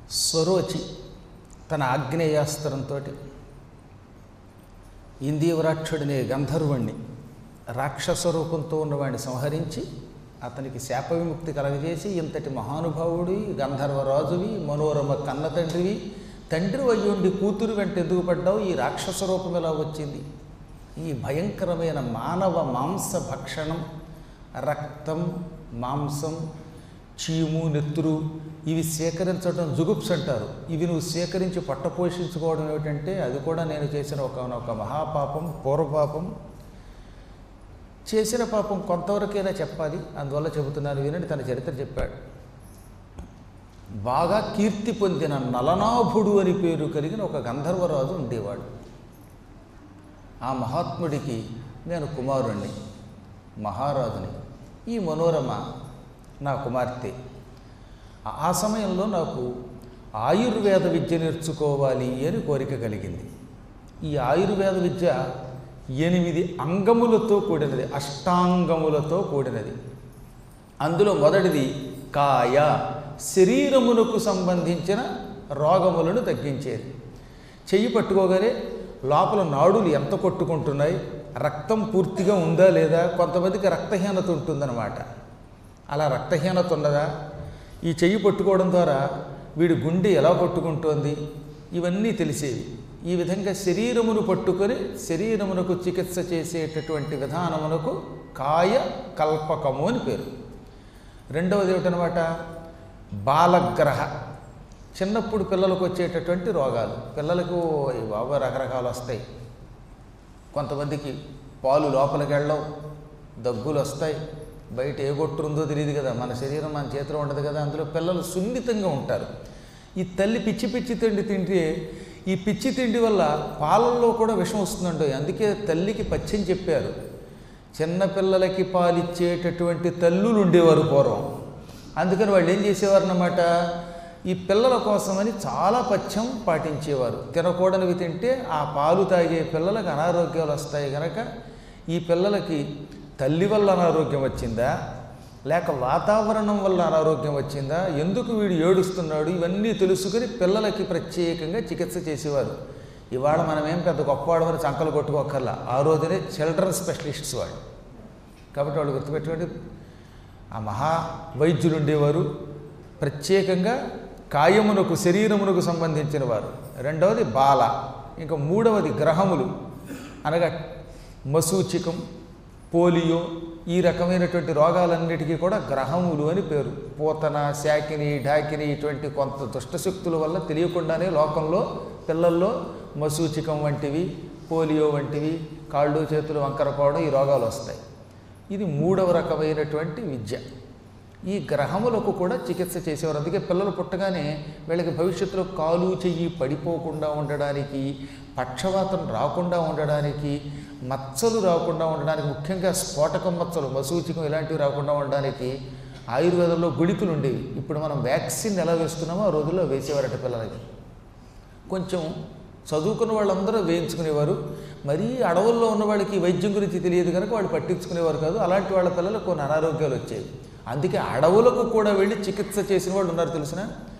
స్వరోచి తన ఆగ్నేయాస్త్రంతో ఇందీవరాక్షుడినే గంధర్వుణ్ణి రాక్షస రూపంతో ఉన్నవాడిని సంహరించి అతనికి శాప విముక్తి కలగజేసి ఇంతటి మహానుభావుడి గంధర్వరాజువి మనోరమ కన్న తండ్రివి తండ్రి అయ్యుండి కూతురు వెంట ఎందుకు పడ్డావు ఈ రాక్షస రూపం ఎలా వచ్చింది ఈ భయంకరమైన మానవ మాంస భక్షణం రక్తం మాంసం చీము నెత్తురు ఇవి సేకరించడం జుగుప్స్ అంటారు ఇవి నువ్వు సేకరించి పట్ట పోషించుకోవడం ఏమిటంటే అది కూడా నేను చేసిన ఒక ఒక మహాపాపం పూర్వపాపం చేసిన పాపం కొంతవరకైనా చెప్పాలి అందువల్ల చెబుతున్నాను వినండి తన చరిత్ర చెప్పాడు బాగా కీర్తి పొందిన నలనాభుడు అని పేరు కలిగిన ఒక గంధర్వరాజు ఉండేవాడు ఆ మహాత్ముడికి నేను కుమారుణ్ణి మహారాజుని ఈ మనోరమ నా కుమార్తె ఆ సమయంలో నాకు ఆయుర్వేద విద్య నేర్చుకోవాలి అని కోరిక కలిగింది ఈ ఆయుర్వేద విద్య ఎనిమిది అంగములతో కూడినది అష్టాంగములతో కూడినది అందులో మొదటిది కాయ శరీరమునకు సంబంధించిన రోగములను తగ్గించేది చెయ్యి పట్టుకోగానే లోపల నాడులు ఎంత కొట్టుకుంటున్నాయి రక్తం పూర్తిగా ఉందా లేదా కొంతమందికి రక్తహీనత ఉంటుందన్నమాట అలా రక్తహీనత ఉన్నదా ఈ చెయ్యి పట్టుకోవడం ద్వారా వీడి గుండె ఎలా కొట్టుకుంటోంది ఇవన్నీ తెలిసేవి ఈ విధంగా శరీరమును పట్టుకొని శరీరమునకు చికిత్స చేసేటటువంటి విధానమునకు కాయ కల్పకము అని పేరు రెండవది ఏమిటనమాట బాలగ్రహ చిన్నప్పుడు పిల్లలకు వచ్చేటటువంటి రోగాలు పిల్లలకు ఈ బాబా రకరకాలు వస్తాయి కొంతమందికి పాలు లోపలికి వెళ్ళవు దగ్గులు వస్తాయి బయట ఏ గొట్టుందో తెలియదు కదా మన శరీరం మన చేతిలో ఉండదు కదా అందులో పిల్లలు సున్నితంగా ఉంటారు ఈ తల్లి పిచ్చి పిచ్చి తిండి తింటే ఈ పిచ్చి తిండి వల్ల పాలల్లో కూడా విషం వస్తుందండి అందుకే తల్లికి పచ్చని చెప్పారు చిన్నపిల్లలకి పాలిచ్చేటటువంటి తల్లులు ఉండేవారు పూర్వం అందుకని వాళ్ళు ఏం చేసేవారు అన్నమాట ఈ పిల్లల కోసమని చాలా పథ్యం పాటించేవారు తినకూడనివి తింటే ఆ పాలు తాగే పిల్లలకు అనారోగ్యాలు వస్తాయి కనుక ఈ పిల్లలకి తల్లి వల్ల అనారోగ్యం వచ్చిందా లేక వాతావరణం వల్ల అనారోగ్యం వచ్చిందా ఎందుకు వీడు ఏడుస్తున్నాడు ఇవన్నీ తెలుసుకుని పిల్లలకి ప్రత్యేకంగా చికిత్స చేసేవారు ఇవాళ మనమేం పెద్ద గొప్పవాడమని చంకలు కొట్టుకోకర్లా ఆ రోజునే చిల్డ్రన్ స్పెషలిస్ట్స్ వాళ్ళు కాబట్టి వాళ్ళు గుర్తుపెట్టుకోండి ఆ మహా వైద్యులు ఉండేవారు ప్రత్యేకంగా కాయమునకు శరీరమునకు సంబంధించిన వారు రెండవది బాల ఇంకా మూడవది గ్రహములు అనగా మసూచికం పోలియో ఈ రకమైనటువంటి రోగాలన్నిటికీ కూడా గ్రహములు అని పేరు పూతన శాకిని ఢాకిని ఇటువంటి కొంత దుష్టశక్తుల వల్ల తెలియకుండానే లోకంలో పిల్లల్లో మసూచికం వంటివి పోలియో వంటివి కాళ్ళు చేతులు వంకరపోవడం ఈ రోగాలు వస్తాయి ఇది మూడవ రకమైనటువంటి విద్య ఈ గ్రహములకు కూడా చికిత్స చేసేవారు అందుకే పిల్లలు పుట్టగానే వీళ్ళకి భవిష్యత్తులో కాలు చెయ్యి పడిపోకుండా ఉండడానికి పక్షవాతం రాకుండా ఉండడానికి మచ్చలు రాకుండా ఉండడానికి ముఖ్యంగా స్ఫోటకం మచ్చలు మసూచికం ఇలాంటివి రాకుండా ఉండడానికి ఆయుర్వేదంలో గుళికలు ఉండేవి ఇప్పుడు మనం వ్యాక్సిన్ ఎలా వేస్తున్నామో ఆ రోజుల్లో వేసేవారట పిల్లలకి కొంచెం చదువుకున్న వాళ్ళందరూ వేయించుకునేవారు మరీ అడవుల్లో ఉన్న వాళ్ళకి వైద్యం గురించి తెలియదు కనుక వాళ్ళు పట్టించుకునేవారు కాదు అలాంటి వాళ్ళ పిల్లలకు కొన్ని అనారోగ్యాలు వచ్చేవి అందుకే అడవులకు కూడా వెళ్ళి చికిత్స చేసిన వాళ్ళు ఉన్నారు తెలిసిన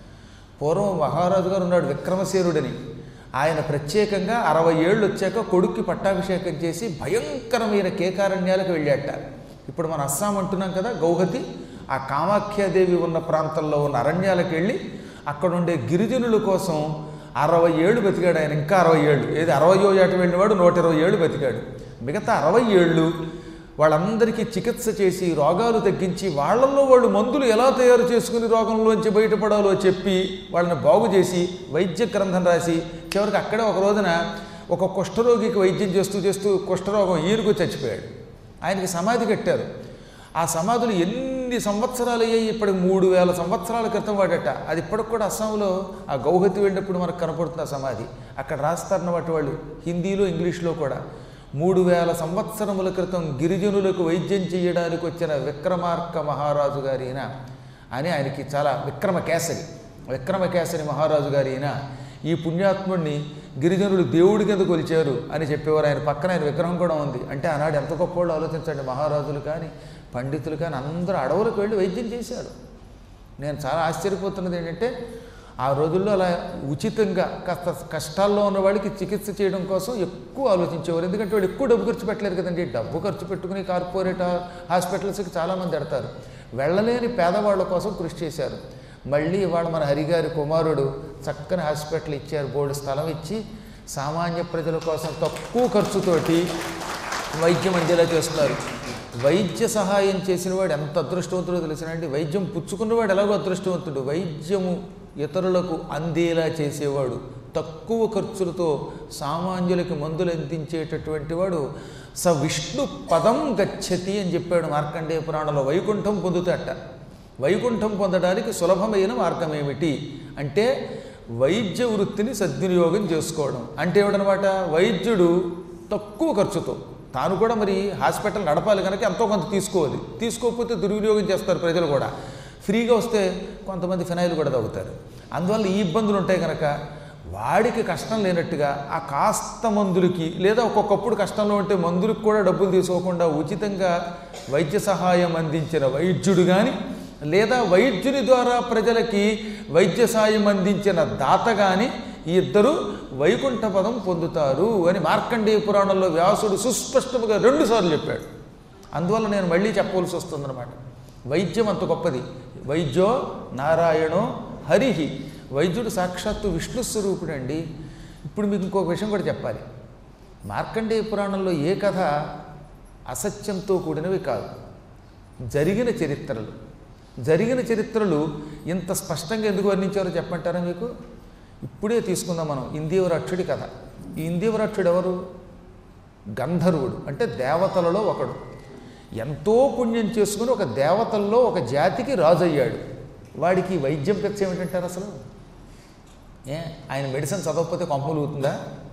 పూర్వం మహారాజు గారు ఉన్నాడు విక్రమసేనుడని ఆయన ప్రత్యేకంగా అరవై ఏళ్ళు వచ్చాక కొడుక్కి పట్టాభిషేకం చేసి భయంకరమైన కేకారణ్యాలకు వెళ్ళాట ఇప్పుడు మన అస్సాం అంటున్నాం కదా గౌహతి ఆ కామాఖ్యాదేవి ఉన్న ప్రాంతంలో ఉన్న అరణ్యాలకు వెళ్ళి అక్కడ ఉండే గిరిజనుల కోసం అరవై ఏళ్ళు బతికాడు ఆయన ఇంకా అరవై ఏళ్ళు ఏది అరవయో ఏట వెళ్ళినవాడు నూట ఇరవై ఏళ్ళు బతికాడు మిగతా అరవై ఏళ్ళు వాళ్ళందరికీ చికిత్స చేసి రోగాలు తగ్గించి వాళ్ళల్లో వాళ్ళు మందులు ఎలా తయారు చేసుకుని రోగంలోంచి బయటపడాలో చెప్పి వాళ్ళని బాగు చేసి వైద్య గ్రంథం రాసి చివరికి అక్కడే ఒక రోజున ఒక కుష్ఠరోగికి వైద్యం చేస్తూ చేస్తూ కుష్ఠరోగం ఈరుకు చచ్చిపోయాడు ఆయనకి సమాధి కట్టారు ఆ సమాధులు ఎన్ని సంవత్సరాలు అయ్యాయి ఇప్పటికి మూడు వేల సంవత్సరాల క్రితం వాడట అది ఇప్పటికి కూడా అస్సాంలో ఆ గౌహతి వెళ్ళినప్పుడు మనకు కనపడుతుంది ఆ సమాధి అక్కడ రాస్తారన్నమాట వాళ్ళు హిందీలో ఇంగ్లీష్లో కూడా మూడు వేల సంవత్సరముల క్రితం గిరిజనులకు వైద్యం చేయడానికి వచ్చిన విక్రమార్క మహారాజు గారిన అని ఆయనకి చాలా విక్రమకేసరి విక్రమకేసరి మహారాజు గారిన ఈ పుణ్యాత్ముడిని గిరిజనులు దేవుడి కింద కొలిచారు అని చెప్పేవారు ఆయన పక్కన ఆయన విగ్రహం కూడా ఉంది అంటే ఆనాడు ఎంత గొప్పవాళ్ళు ఆలోచించండి మహారాజులు కానీ పండితులు కానీ అందరూ అడవులకు వెళ్ళి వైద్యం చేశారు నేను చాలా ఆశ్చర్యపోతున్నది ఏంటంటే ఆ రోజుల్లో అలా ఉచితంగా కాస్త కష్టాల్లో ఉన్న వాళ్ళకి చికిత్స చేయడం కోసం ఎక్కువ ఆలోచించేవారు ఎందుకంటే వాళ్ళు ఎక్కువ డబ్బు ఖర్చు పెట్టలేరు కదండి డబ్బు ఖర్చు పెట్టుకుని కార్పొరేట్ హాస్పిటల్స్కి చాలామంది ఎడతారు వెళ్ళలేని పేదవాళ్ళ కోసం కృషి చేశారు మళ్ళీ ఇవాళ మన హరిగారి కుమారుడు చక్కని హాస్పిటల్ ఇచ్చారు బోర్డు స్థలం ఇచ్చి సామాన్య ప్రజల కోసం తక్కువ ఖర్చుతోటి వైద్యం అందేలా చేస్తున్నారు వైద్య సహాయం చేసిన వాడు ఎంత అదృష్టవంతుడో తెలిసినండి వైద్యం పుచ్చుకున్నవాడు ఎలాగో అదృష్టవంతుడు వైద్యము ఇతరులకు అందేలా చేసేవాడు తక్కువ ఖర్చులతో సామాన్యులకి మందులు అందించేటటువంటి వాడు స విష్ణు పదం గచ్చతి అని చెప్పాడు మార్కండేయ పురాణంలో వైకుంఠం పొందుతాట వైకుంఠం పొందడానికి సులభమైన మార్గం ఏమిటి అంటే వైద్య వృత్తిని సద్వినియోగం చేసుకోవడం అంటే ఏమిటనమాట వైద్యుడు తక్కువ ఖర్చుతో తాను కూడా మరి హాస్పిటల్ నడపాలి కనుక ఎంతో కొంత తీసుకోవాలి తీసుకోకపోతే దుర్వినియోగం చేస్తారు ప్రజలు కూడా ఫ్రీగా వస్తే కొంతమంది ఫినాయిల్ కూడా తాగుతారు అందువల్ల ఈ ఇబ్బందులు ఉంటాయి కనుక వాడికి కష్టం లేనట్టుగా ఆ కాస్త మందులకి లేదా ఒక్కొక్కప్పుడు కష్టంలో ఉంటే మందులకు కూడా డబ్బులు తీసుకోకుండా ఉచితంగా వైద్య సహాయం అందించిన వైద్యుడు కానీ లేదా వైద్యుని ద్వారా ప్రజలకి వైద్య సాయం అందించిన దాత కానీ ఈ ఇద్దరు వైకుంఠ పదం పొందుతారు అని మార్కండేయ పురాణంలో వ్యాసుడు సుస్పష్టముగా రెండుసార్లు చెప్పాడు అందువల్ల నేను మళ్ళీ చెప్పవలసి వస్తుందన్నమాట వైద్యం అంత గొప్పది వైద్యో నారాయణో హరిహి వైద్యుడు సాక్షాత్తు విష్ణు స్వరూపుడు అండి ఇప్పుడు మీకు ఇంకొక విషయం కూడా చెప్పాలి మార్కండేయ పురాణంలో ఏ కథ అసత్యంతో కూడినవి కాదు జరిగిన చరిత్రలు జరిగిన చరిత్రలు ఇంత స్పష్టంగా ఎందుకు వర్ణించారో చెప్పంటారా మీకు ఇప్పుడే తీసుకుందాం మనం ఇందేవరక్షుడి కథ ఈ ఇందేవరక్షుడు ఎవరు గంధర్వుడు అంటే దేవతలలో ఒకడు ఎంతో పుణ్యం చేసుకుని ఒక దేవతల్లో ఒక జాతికి రాజు అయ్యాడు వాడికి వైద్యం పెచ్చ ఏమిటంటారు అసలు ఏ ఆయన మెడిసిన్ చదవకపోతే కొంపలు అవుతుందా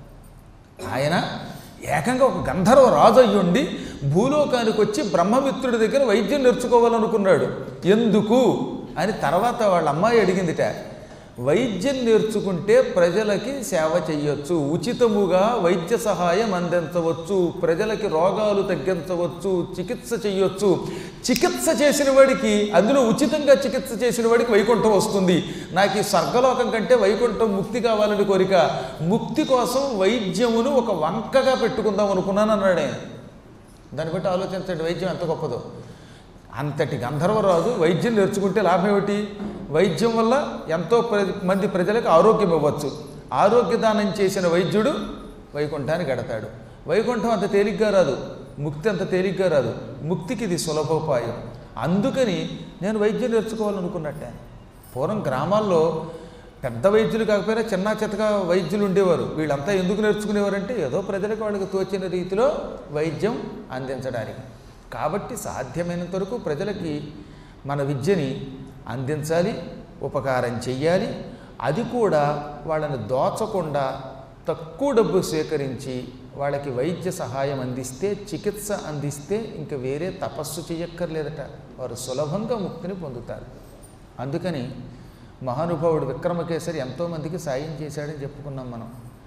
ఆయన ఏకంగా ఒక గంధర్వ రాజు అయ్యుండి భూలోకానికి వచ్చి బ్రహ్మమిత్రుడి దగ్గర వైద్యం నేర్చుకోవాలనుకున్నాడు ఎందుకు అని తర్వాత వాళ్ళ అమ్మాయి అడిగిందిట వైద్యం నేర్చుకుంటే ప్రజలకి సేవ చెయ్యొచ్చు ఉచితముగా వైద్య సహాయం అందించవచ్చు ప్రజలకి రోగాలు తగ్గించవచ్చు చికిత్స చెయ్యొచ్చు చికిత్స చేసిన వాడికి అందులో ఉచితంగా చికిత్స చేసిన వాడికి వైకుంఠం వస్తుంది నాకు ఈ స్వర్గలోకం కంటే వైకుంఠం ముక్తి కావాలని కోరిక ముక్తి కోసం వైద్యమును ఒక వంకగా పెట్టుకుందాం అనుకున్నాను అన్నాడు ఆయన దాన్ని బట్టి ఆలోచించండి వైద్యం ఎంత గొప్పదో అంతటి గంధర్వరాజు వైద్యం నేర్చుకుంటే లాభం ఏమిటి వైద్యం వల్ల ఎంతో ప్ర- మంది ప్రజలకు ఆరోగ్యం ఇవ్వచ్చు ఆరోగ్య దానం చేసిన వైద్యుడు వైకుంఠానికి గడతాడు వైకుంఠం అంత తేలిగ్గా రాదు ముక్తి అంత తేలిగ్గా రాదు ముక్తికి ఇది సులభోపాయం అందుకని నేను వైద్యం నేర్చుకోవాలనుకున్నట్టే పూర్వం గ్రామాల్లో పెద్ద వైద్యులు కాకపోయినా చిన్న చితక వైద్యులు ఉండేవారు వీళ్ళంతా ఎందుకు నేర్చుకునేవారంటే ఏదో ప్రజలకు వాళ్ళకి తోచిన రీతిలో వైద్యం అందించడానికి కాబట్టి సాధ్యమైనంత వరకు ప్రజలకి మన విద్యని అందించాలి ఉపకారం చెయ్యాలి అది కూడా వాళ్ళని దోచకుండా తక్కువ డబ్బు స్వీకరించి వాళ్ళకి వైద్య సహాయం అందిస్తే చికిత్స అందిస్తే ఇంక వేరే తపస్సు చేయక్కర్లేదట వారు సులభంగా ముక్తిని పొందుతారు అందుకని మహానుభావుడు విక్రమకేసరి ఎంతోమందికి సాయం చేశాడని చెప్పుకున్నాం మనం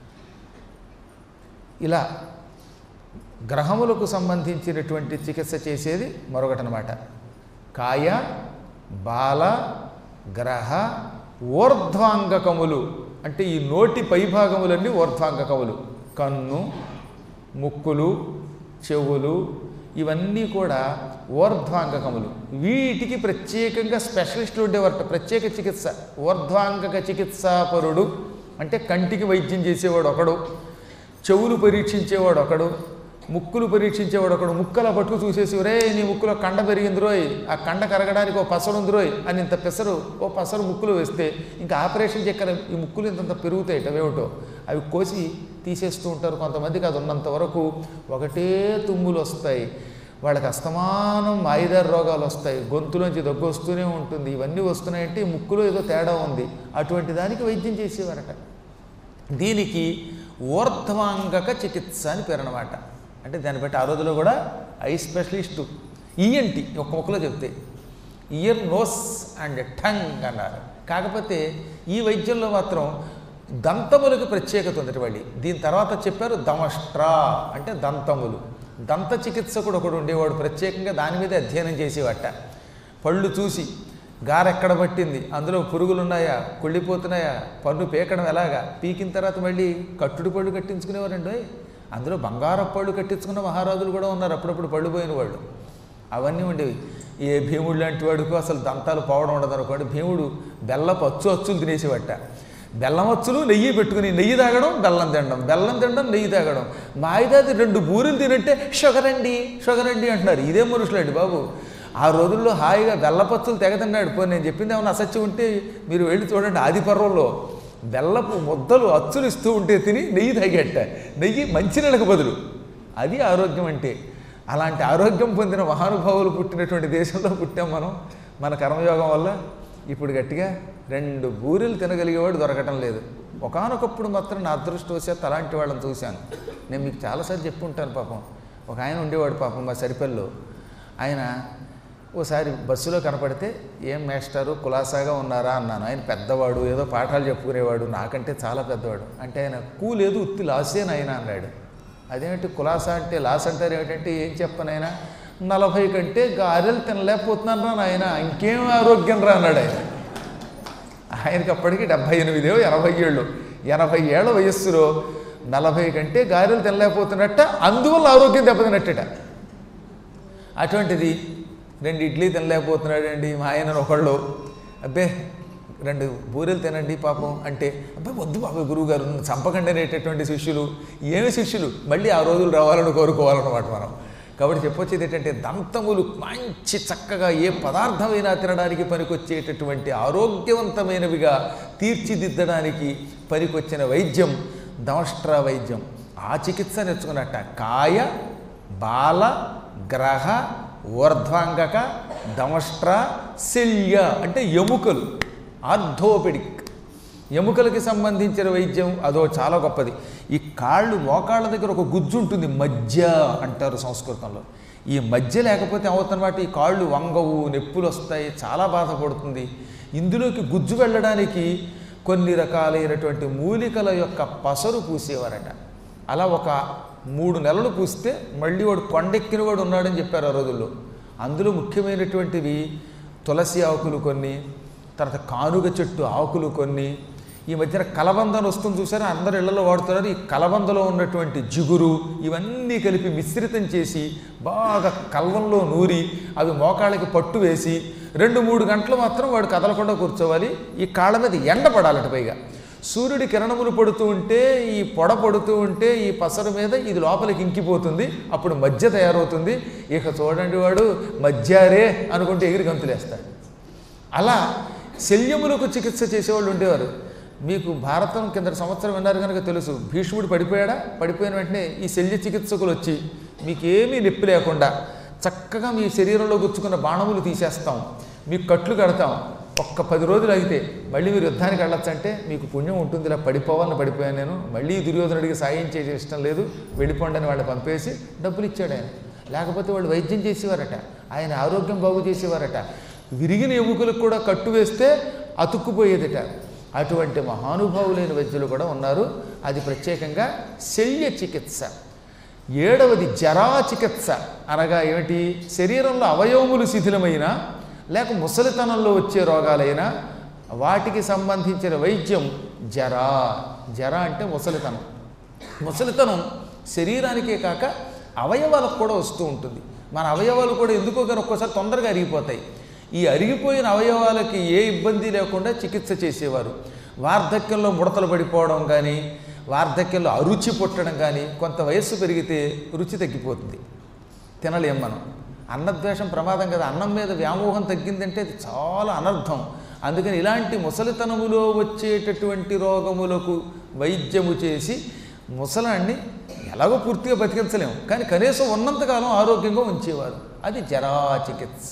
ఇలా గ్రహములకు సంబంధించినటువంటి చికిత్స చేసేది మరొకటనమాట కాయ బాల గ్రహ ఊర్ధ్వాంగకములు అంటే ఈ నోటి పైభాగములన్నీ ఊర్ధ్వాంగకములు కన్ను ముక్కులు చెవులు ఇవన్నీ కూడా ఊర్ధ్వాంగకములు వీటికి ప్రత్యేకంగా స్పెషలిస్టులు ఉండేవారట ప్రత్యేక చికిత్స ఊర్ధ్వాంగక చికిత్సాపరుడు అంటే కంటికి వైద్యం చేసేవాడు ఒకడు చెవులు పరీక్షించేవాడు ఒకడు ముక్కులు పరీక్షించేవాడు ఒకడు ముక్కల పట్టుకు చూసేసి ఒరే నీ ముక్కులో కండ పెరిగింది రోయ్ ఆ కండ కరగడానికి ఓ పసరు ఉంది రోయ్ అని ఇంత పెసరు ఓ పసరు ముక్కులు వేస్తే ఇంకా ఆపరేషన్ చక్కెర ఈ ముక్కులు ఇంతంత పెరుగుతాయి అవేమిటో అవి కోసి తీసేస్తూ ఉంటారు కొంతమందికి అది ఉన్నంత వరకు ఒకటే తుమ్ములు వస్తాయి వాళ్ళకి అస్తమానం మాయిదారు రోగాలు వస్తాయి గొంతులోంచి దగ్గు వస్తూనే ఉంటుంది ఇవన్నీ వస్తున్నాయంటే ఈ ముక్కులో ఏదో తేడా ఉంది అటువంటి దానికి వైద్యం చేసేవారట దీనికి ఊర్ధ్వాంగక చికిత్స అని పేరు అనమాట అంటే దాన్ని బట్టి ఆ రోజులో కూడా ఐ స్పెషలిస్టు ఈఎన్టి ఒక మొక్కలో చెప్తే ఇయర్ నోస్ అండ్ టంగ్ అన్నారు కాకపోతే ఈ వైద్యంలో మాత్రం దంతములకు ప్రత్యేకత ఉంది మళ్ళీ దీని తర్వాత చెప్పారు దమష్ట్రా అంటే దంతములు దంత చికిత్సకుడు ఒకడు ఉండేవాడు ప్రత్యేకంగా దాని మీద అధ్యయనం చేసేవాట పళ్ళు చూసి గారెక్కడ పట్టింది అందులో పురుగులు ఉన్నాయా కుళ్ళిపోతున్నాయా పన్ను పీకడం ఎలాగా పీకిన తర్వాత మళ్ళీ కట్టుడు పళ్ళు కట్టించుకునేవారండి ఓయ్. అందులో బంగారపు పళ్ళు కట్టించుకున్న మహారాజులు కూడా ఉన్నారు అప్పుడప్పుడు పళ్ళు పోయిన వాళ్ళు అవన్నీ ఉండేవి ఏ భీముడు లాంటి వాడికి అసలు దంతాలు పోవడం ఉండదు అనుకోండి భీముడు బెల్లపు అచ్చు అచ్చులు తినేసేవట బెల్లం అచ్చులు నెయ్యి పెట్టుకుని నెయ్యి తాగడం బెల్లం తినడం బెల్లం తినడం నెయ్యి తాగడం మాయిదాది రెండు బూరెలు తినంటే షుగర్ అండి షుగర్ అండి అంటున్నారు ఇదే మనుషులండి బాబు ఆ రోజుల్లో హాయిగా బెల్లపచ్చులు తెగ తిన్నాడు పోయి నేను చెప్పింది ఏమైనా అసత్యం ఉంటే మీరు వెళ్ళి చూడండి ఆది పర్వంలో బెల్లపు ముద్దలు అచ్చులు ఇస్తూ ఉంటే తిని నెయ్యి తాగేట నెయ్యి మంచినీళ్ళకు బదులు అది ఆరోగ్యం అంటే అలాంటి ఆరోగ్యం పొందిన మహానుభావులు పుట్టినటువంటి దేశంలో పుట్టాం మనం మన కర్మయోగం వల్ల ఇప్పుడు గట్టిగా రెండు బూరెలు తినగలిగేవాడు దొరకటం లేదు ఒకానొకప్పుడు మాత్రం నా అదృష్టవశాత్తు అలాంటి వాళ్ళని చూశాను నేను మీకు చాలాసార్లు చెప్పి ఉంటాను పాపం ఒక ఆయన ఉండేవాడు పాపం మా సరిపల్లిలో ఆయన ఓసారి బస్సులో కనపడితే ఏం మేస్టారు కులాసాగా ఉన్నారా అన్నాను ఆయన పెద్దవాడు ఏదో పాఠాలు చెప్పుకునేవాడు నాకంటే చాలా పెద్దవాడు అంటే ఆయన కూ లేదు ఉత్తి లాసేన ఆయన అన్నాడు అదేమిటి కులాసా అంటే లాస్ అంటారు ఏమిటంటే ఏం చెప్పనైనా నలభై కంటే గారెలు తినలేకపోతున్నాను రా నాయన ఇంకేం ఆరోగ్యం రా అన్నాడు ఆయన ఆయనకి అప్పటికి డెబ్భై ఎనిమిదో ఎనభై ఏళ్ళు ఎనభై ఏళ్ళ వయస్సులో నలభై కంటే గారెలు తినలేకపోతున్నట్ట అందువల్ల ఆరోగ్యం దెబ్బతిన్నట్టట అటువంటిది రెండు ఇడ్లీ తినలేకపోతున్నాడండి మా ఆయన ఒకళ్ళు అబ్బే రెండు బూరెలు తినండి పాపం అంటే అబ్బాయి వద్దు బాబాయ్ గురువు గారు నన్ను చంపకండి అనేటటువంటి శిష్యులు ఏమి శిష్యులు మళ్ళీ ఆ రోజులు రావాలని కోరుకోవాలన్నమాట మనం కాబట్టి చెప్పొచ్చేది ఏంటంటే దంతములు మంచి చక్కగా ఏ పదార్థమైనా తినడానికి పనికొచ్చేటటువంటి ఆరోగ్యవంతమైనవిగా తీర్చిదిద్దడానికి పనికొచ్చిన వైద్యం దమష్ట్రా వైద్యం ఆ చికిత్స నేర్చుకున్నట్ట కాయ బాల గ్రహ ఊర్ధ్వాంగక దమష్ట్ర శల్య అంటే ఎముకలు ఆర్థోపెడిక్ ఎముకలకి సంబంధించిన వైద్యం అదో చాలా గొప్పది ఈ కాళ్ళు మోకాళ్ళ దగ్గర ఒక గుజ్జు ఉంటుంది మధ్య అంటారు సంస్కృతంలో ఈ మధ్య లేకపోతే అవుతున్నమాట ఈ కాళ్ళు వంగవు నొప్పులు వస్తాయి చాలా బాధపడుతుంది ఇందులోకి గుజ్జు వెళ్ళడానికి కొన్ని రకాలైనటువంటి మూలికల యొక్క పసరు పూసేవారట అలా ఒక మూడు నెలలు పూస్తే మళ్ళీ వాడు కొండెక్కిన వాడు ఉన్నాడని చెప్పారు ఆ రోజుల్లో అందులో ముఖ్యమైనటువంటివి తులసి ఆకులు కొన్ని తర్వాత కానుగ చెట్టు ఆకులు కొన్ని ఈ మధ్యన కలబందన వస్తుంది చూసారా అందరు ఇళ్లలో వాడుతున్నారు ఈ కలబందలో ఉన్నటువంటి జిగురు ఇవన్నీ కలిపి మిశ్రితం చేసి బాగా కల్వంలో నూరి అవి మోకాళ్ళకి పట్టు వేసి రెండు మూడు గంటలు మాత్రం వాడు కదలకుండా కూర్చోవాలి ఈ కాళ్ళ మీద ఎండ పడాలట పైగా సూర్యుడి కిరణములు పడుతూ ఉంటే ఈ పొడ పడుతూ ఉంటే ఈ పసరు మీద ఇది లోపలికి ఇంకిపోతుంది అప్పుడు మధ్య తయారవుతుంది ఇక చూడండి వాడు మధ్యారే అనుకుంటే ఎగిరి గంతులేస్తాడు అలా శల్యములకు చికిత్స చేసేవాళ్ళు ఉండేవారు మీకు భారతం కింద సంవత్సరం విన్నారు కనుక తెలుసు భీష్ముడు పడిపోయాడా పడిపోయిన వెంటనే ఈ శల్య చికిత్సకులు వచ్చి మీకేమీ నొప్పి లేకుండా చక్కగా మీ శరీరంలో గుచ్చుకున్న బాణములు తీసేస్తాం మీకు కట్లు కడతాం ఒక్క పది రోజులు అయితే మళ్ళీ మీరు యుద్ధానికి వెళ్ళొచ్చంటే మీకు పుణ్యం ఉంటుంది ఇలా పడిపోవాలని పడిపోయాను నేను మళ్ళీ దుర్యోధనుడికి సాయం చేసే ఇష్టం లేదు వెళ్ళిపోండి అని వాళ్ళని పంపేసి డబ్బులు ఇచ్చాడు ఆయన లేకపోతే వాళ్ళు వైద్యం చేసేవారట ఆయన ఆరోగ్యం బాగు చేసేవారట విరిగిన ఎముకలకు కూడా కట్టు వేస్తే అతుక్కుపోయేదట అటువంటి మహానుభావులైన వైద్యులు కూడా ఉన్నారు అది ప్రత్యేకంగా శల్య చికిత్స ఏడవది జరా చికిత్స అనగా ఏమిటి శరీరంలో అవయవములు శిథిలమైన లేక ముసలితనంలో వచ్చే రోగాలైనా వాటికి సంబంధించిన వైద్యం జరా జర అంటే ముసలితనం ముసలితనం శరీరానికే కాక అవయవాలకు కూడా వస్తూ ఉంటుంది మన అవయవాలు కూడా ఎందుకో కానీ ఒక్కోసారి తొందరగా అరిగిపోతాయి ఈ అరిగిపోయిన అవయవాలకి ఏ ఇబ్బంది లేకుండా చికిత్స చేసేవారు వార్ధక్యంలో ముడతలు పడిపోవడం కానీ వార్ధక్యంలో అరుచి పుట్టడం కానీ కొంత వయస్సు పెరిగితే రుచి తగ్గిపోతుంది తినలేం మనం అన్నద్వేషం ప్రమాదం కదా అన్నం మీద వ్యామోహం తగ్గిందంటే అది చాలా అనర్థం అందుకని ఇలాంటి ముసలితనములో వచ్చేటటువంటి రోగములకు వైద్యము చేసి ముసలాన్ని ఎలాగో పూర్తిగా బతికించలేము కానీ కనీసం ఉన్నంతకాలం ఆరోగ్యంగా ఉంచేవారు అది జరా చికిత్స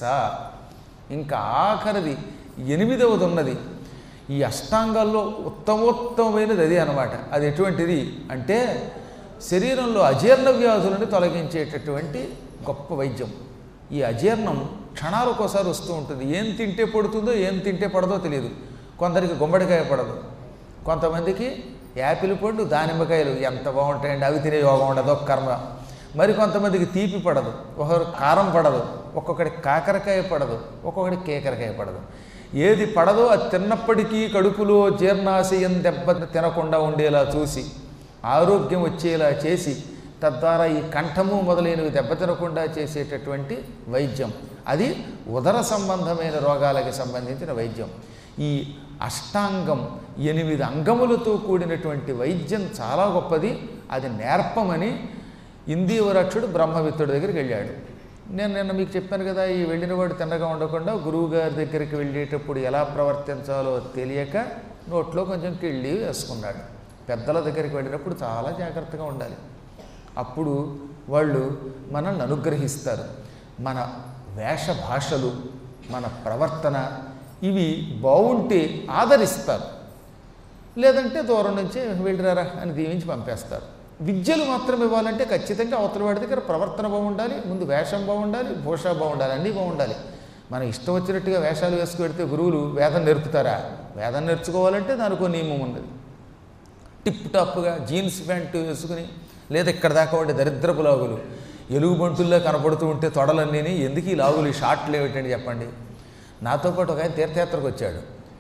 ఇంకా ఆఖరిది ఎనిమిదవది ఉన్నది ఈ అష్టాంగాల్లో ఉత్తమోత్తమైనది అదే అనమాట అది ఎటువంటిది అంటే శరీరంలో అజీర్ణ వ్యాధులను తొలగించేటటువంటి గొప్ప వైద్యం ఈ అజీర్ణం క్షణాలకోసారి వస్తూ ఉంటుంది ఏం తింటే పడుతుందో ఏం తింటే పడదో తెలియదు కొందరికి గుమ్మడికాయ పడదు కొంతమందికి యాపిల్ పండు దానిమ్మకాయలు ఎంత బాగుంటాయండి అవి తినే యోగం ఉండదు ఒక కర్మ మరి కొంతమందికి తీపి పడదు ఒకరు కారం పడదు ఒక్కొక్కడి కాకరకాయ పడదు ఒక్కొక్కడి కేకరకాయ పడదు ఏది పడదో అది తిన్నప్పటికీ కడుపులో జీర్ణాశయం దెబ్బ తినకుండా ఉండేలా చూసి ఆరోగ్యం వచ్చేలా చేసి తద్వారా ఈ కంఠము మొదలైనవి దెబ్బతినకుండా చేసేటటువంటి వైద్యం అది ఉదర సంబంధమైన రోగాలకి సంబంధించిన వైద్యం ఈ అష్టాంగం ఎనిమిది అంగములతో కూడినటువంటి వైద్యం చాలా గొప్పది అది నేర్పమని ఇందీవరక్షుడు బ్రహ్మవిత్తుడి దగ్గరికి వెళ్ళాడు నేను నిన్న మీకు చెప్పాను కదా ఈ వెళ్ళినవాడు తిన్నగా ఉండకుండా గురువు గారి దగ్గరికి వెళ్ళేటప్పుడు ఎలా ప్రవర్తించాలో తెలియక నోట్లో కొంచెం కిళ్ళి వేసుకున్నాడు పెద్దల దగ్గరికి వెళ్ళినప్పుడు చాలా జాగ్రత్తగా ఉండాలి అప్పుడు వాళ్ళు మనల్ని అనుగ్రహిస్తారు మన వేష భాషలు మన ప్రవర్తన ఇవి బాగుంటే ఆదరిస్తారు లేదంటే దూరం నుంచి వెళ్ళిరారా అని దీవించి పంపేస్తారు విద్యలు మాత్రం ఇవ్వాలంటే ఖచ్చితంగా అవతల వాడి దగ్గర ప్రవర్తన బాగుండాలి ముందు వేషం బాగుండాలి భూష బాగుండాలి అన్నీ బాగుండాలి మనం ఇష్టం వచ్చినట్టుగా వేషాలు వేసుకుపెడితే గురువులు వేదం నేర్పుతారా వేదం నేర్చుకోవాలంటే దానికి ఒక నియమం ఉన్నది టిప్ టాప్గా జీన్స్ ప్యాంటు వేసుకుని లేదా ఇక్కడ దాకా ఉండే దరిద్రపు లాగులు ఎలుగుబంటుల్లో కనపడుతూ ఉంటే తొడలన్నీని ఎందుకు ఈ లాగులు ఈ షార్ట్లు ఏమిటండి చెప్పండి నాతో పాటు ఒక ఆయన తీర్థయాత్రకు వచ్చాడు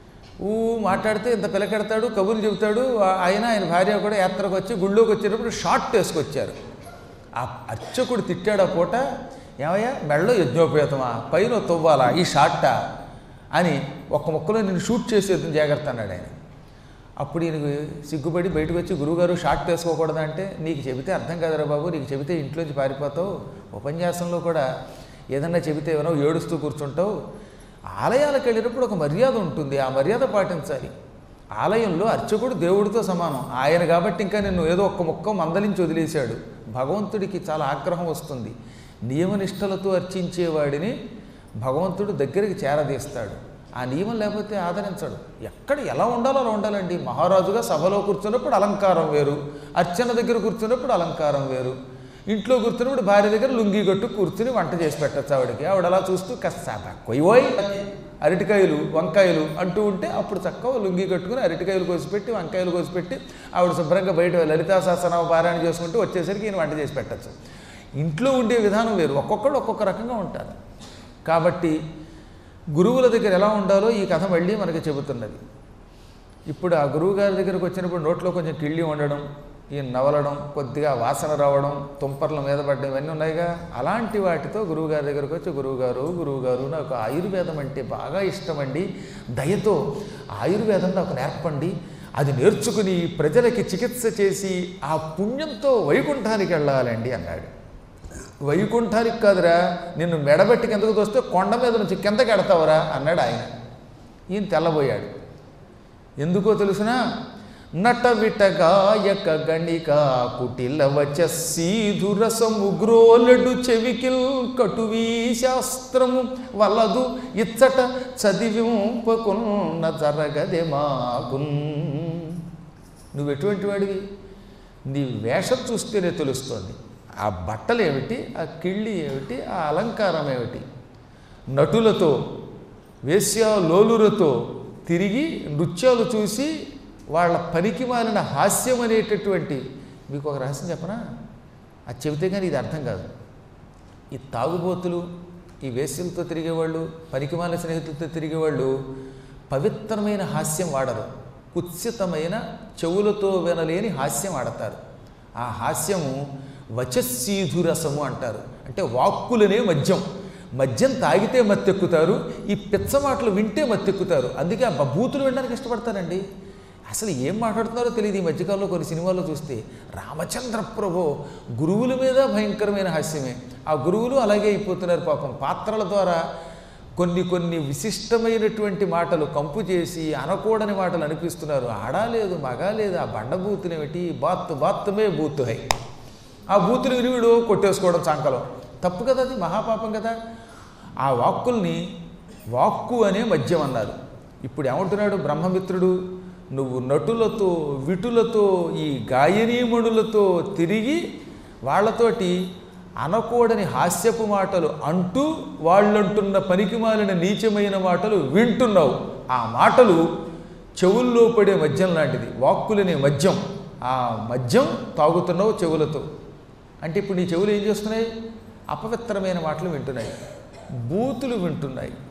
ఊ మాట్లాడితే ఇంత పిలకెడతాడు కబుర్లు చెబుతాడు ఆ- ఆయన ఆయన భార్య కూడా యాత్రకు వచ్చి గుళ్ళోకి వచ్చేటప్పుడు షార్ట్ వేసుకొచ్చారు ఆ అర్చకుడు తిట్టాడు ఆ పూట ఏమయ్యా మెళ్ళో యజ్ఞోపేతమా పైన తవ్వాలా ఈ షార్టా అని ఒక్క ముక్కలో నేను షూట్ చేసేది జాగ్రత్త అన్నాడు ఆయన అప్పుడు ఈయనకు సిగ్గుపడి బయటకు వచ్చి గురువుగారు షార్ట్ వేసుకోకూడదు అంటే నీకు చెబితే అర్థం కాదురా బాబు నీకు చెబితే ఇంట్లోంచి పారిపోతావు ఉపన్యాసంలో కూడా ఏదన్నా చెబితే ఏమో ఏడుస్తూ కూర్చుంటావు ఆలయాలకు వెళ్ళినప్పుడు ఒక మర్యాద ఉంటుంది ఆ మర్యాద పాటించాలి ఆలయంలో అర్చకుడు దేవుడితో సమానం ఆయన కాబట్టి ఇంకా నిన్ను ఏదో ఒక్క ముక్క మందలించి వదిలేశాడు భగవంతుడికి చాలా ఆగ్రహం వస్తుంది నియమనిష్టలతో అర్చించేవాడిని భగవంతుడు దగ్గరికి చేరదీస్తాడు ఆ నియమం లేకపోతే ఆదరించడు ఎక్కడ ఎలా ఉండాలో అలా ఉండాలండి మహారాజుగా సభలో కూర్చున్నప్పుడు అలంకారం వేరు అర్చన దగ్గర కూర్చున్నప్పుడు అలంకారం వేరు ఇంట్లో కూర్చున్నప్పుడు భార్య దగ్గర లుంగి కట్టు కూర్చుని వంట చేసి పెట్టచ్చు ఆవిడకి ఆవిడ అలా చూస్తూ కస్సాప కొయ్యోయ్ అరటికాయలు వంకాయలు అంటూ ఉంటే అప్పుడు చక్కగా లుంగి కట్టుకుని అరటికాయలు కోసిపెట్టి వంకాయలు కోసిపెట్టి ఆవిడ శుభ్రంగా బయట లలితా సహస్రనామ పారాయణ చేసుకుంటూ వచ్చేసరికి ఈయన వంట చేసి పెట్టచ్చు ఇంట్లో ఉండే విధానం వేరు ఒక్కొక్కడు ఒక్కొక్క రకంగా ఉంటారు కాబట్టి గురువుల దగ్గర ఎలా ఉండాలో ఈ కథ మళ్ళీ మనకి చెబుతున్నది ఇప్పుడు ఆ గురువు గారి దగ్గరకు వచ్చినప్పుడు నోట్లో కొంచెం కిళ్ళి ఉండడం ఈ నవలడం కొద్దిగా వాసన రావడం తుంపర్ల మీద పడడం ఇవన్నీ ఉన్నాయిగా అలాంటి వాటితో గురువు గారి దగ్గరకు వచ్చి గురువుగారు గురువుగారు నాకు ఆయుర్వేదం అంటే బాగా ఇష్టమండి దయతో ఆయుర్వేదం నాకు నేర్పండి అది నేర్చుకుని ప్రజలకి చికిత్స చేసి ఆ పుణ్యంతో వైకుంఠానికి వెళ్ళాలండి అన్నాడు వైకుంఠానికి కాదురా నిన్ను మెడబెట్టి కిందకు తోస్తే కొండ మీద నుంచి కిందకి ఎడతావురా అన్నాడు ఆయన ఈయన తెల్లబోయాడు ఎందుకో తెలుసునా నట విటగాయక గణిక కుటిల వచస్సీధురసము గ్రోలెడు చెవికిల్ కటువీ శాస్త్రము వలదు ఇచ్చట చదివింపకున్న జరగదే మాకున్ నువ్వు ఎటువంటి వాడివి నీ వేషం చూస్తేనే తెలుస్తోంది ఆ బట్టలు ఏమిటి ఆ కిళ్ళి ఏమిటి ఆ అలంకారం ఏమిటి నటులతో వేశ్యాలోలులతో తిరిగి నృత్యాలు చూసి వాళ్ళ పనికి మాలిన హాస్యం అనేటటువంటి మీకు ఒక రహస్యం చెప్పనా అది చెబితే కానీ ఇది అర్థం కాదు ఈ తాగుబోతులు ఈ వేశ్యలతో తిరిగేవాళ్ళు పనికిమాలిన స్నేహితులతో తిరిగేవాళ్ళు పవిత్రమైన హాస్యం వాడరు కుత్సితమైన చెవులతో వినలేని హాస్యం ఆడతారు ఆ హాస్యము వచస్సీధురసము అంటారు అంటే వాక్కులనే మద్యం మద్యం తాగితే మత్తెక్కుతారు ఈ పిచ్చ మాటలు వింటే మత్తెక్కుతారు అందుకే ఆ బూతులు వినడానికి ఇష్టపడతారండి అసలు ఏం మాట్లాడుతున్నారో తెలియదు ఈ మధ్యకాలంలో కొన్ని సినిమాల్లో చూస్తే రామచంద్ర ప్రభు గురువుల మీద భయంకరమైన హాస్యమే ఆ గురువులు అలాగే అయిపోతున్నారు పాపం పాత్రల ద్వారా కొన్ని కొన్ని విశిష్టమైనటువంటి మాటలు కంపు చేసి అనకూడని మాటలు అనిపిస్తున్నారు ఆడాలేదు మగాలేదు ఆ బండబూతునేమిటి బాత్ బాత్తుమే బూత్ హై ఆ బూతులు విరివిడు కొట్టేసుకోవడం చాంకలో తప్పు కదా అది మహాపాపం కదా ఆ వాక్కుల్ని వాక్కు అనే మద్యం అన్నారు ఇప్పుడు ఏమంటున్నాడు బ్రహ్మమిత్రుడు నువ్వు నటులతో విటులతో ఈ గాయనీమణులతో తిరిగి వాళ్ళతోటి అనకూడని హాస్యపు మాటలు అంటూ వాళ్ళంటున్న పనికిమాలిన నీచమైన మాటలు వింటున్నావు ఆ మాటలు చెవుల్లో పడే మద్యం లాంటిది వాక్కులనే మద్యం ఆ మద్యం తాగుతున్నావు చెవులతో అంటే ఇప్పుడు నీ చెవులు ఏం చేస్తున్నాయి అపవిత్రమైన మాటలు వింటున్నాయి బూతులు వింటున్నాయి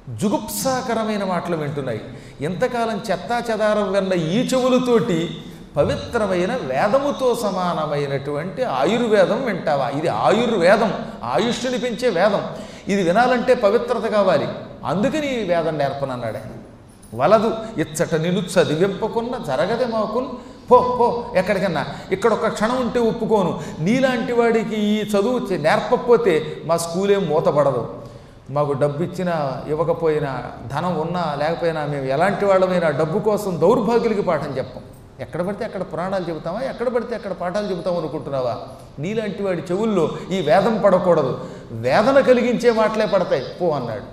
జుగుప్సాకరమైన మాటలు వింటున్నాయి ఎంతకాలం చెత్తా చెదారం విన్న ఈ చెవులతోటి పవిత్రమైన వేదముతో సమానమైనటువంటి ఆయుర్వేదం వింటావా ఇది ఆయుర్వేదం ఆయుష్ని పెంచే వేదం ఇది వినాలంటే పవిత్రత కావాలి అందుకని ఈ వేదం నేర్పనన్నాడు ఆయన వలదు ఇచ్చట నిన్ను చదివింపకున్న జరగదే మాకున్ పో పో ఎక్కడికన్నా ఇక్కడ ఒక క్షణం ఉంటే ఒప్పుకోను నీలాంటి వాడికి ఈ చదువు చే- నేర్పకపోతే మా స్కూలేం మూతపడదు మాకు డబ్బు ఇచ్చినా ఇవ్వకపోయినా ధనం ఉన్నా లేకపోయినా మేము ఎలాంటి వాళ్ళమైనా డబ్బు కోసం దౌర్భాగ్యులకి పాఠం చెప్పం ఎక్కడ పడితే అక్కడ పురాణాలు చెబుతామా ఎక్కడ పడితే అక్కడ పాఠాలు చెబుతాం అనుకుంటున్నావా నీలాంటి వాడి చెవుల్లో ఈ వేదం పడకూడదు వేదన కలిగించే మాటలే పడతాయి పో అన్నాడు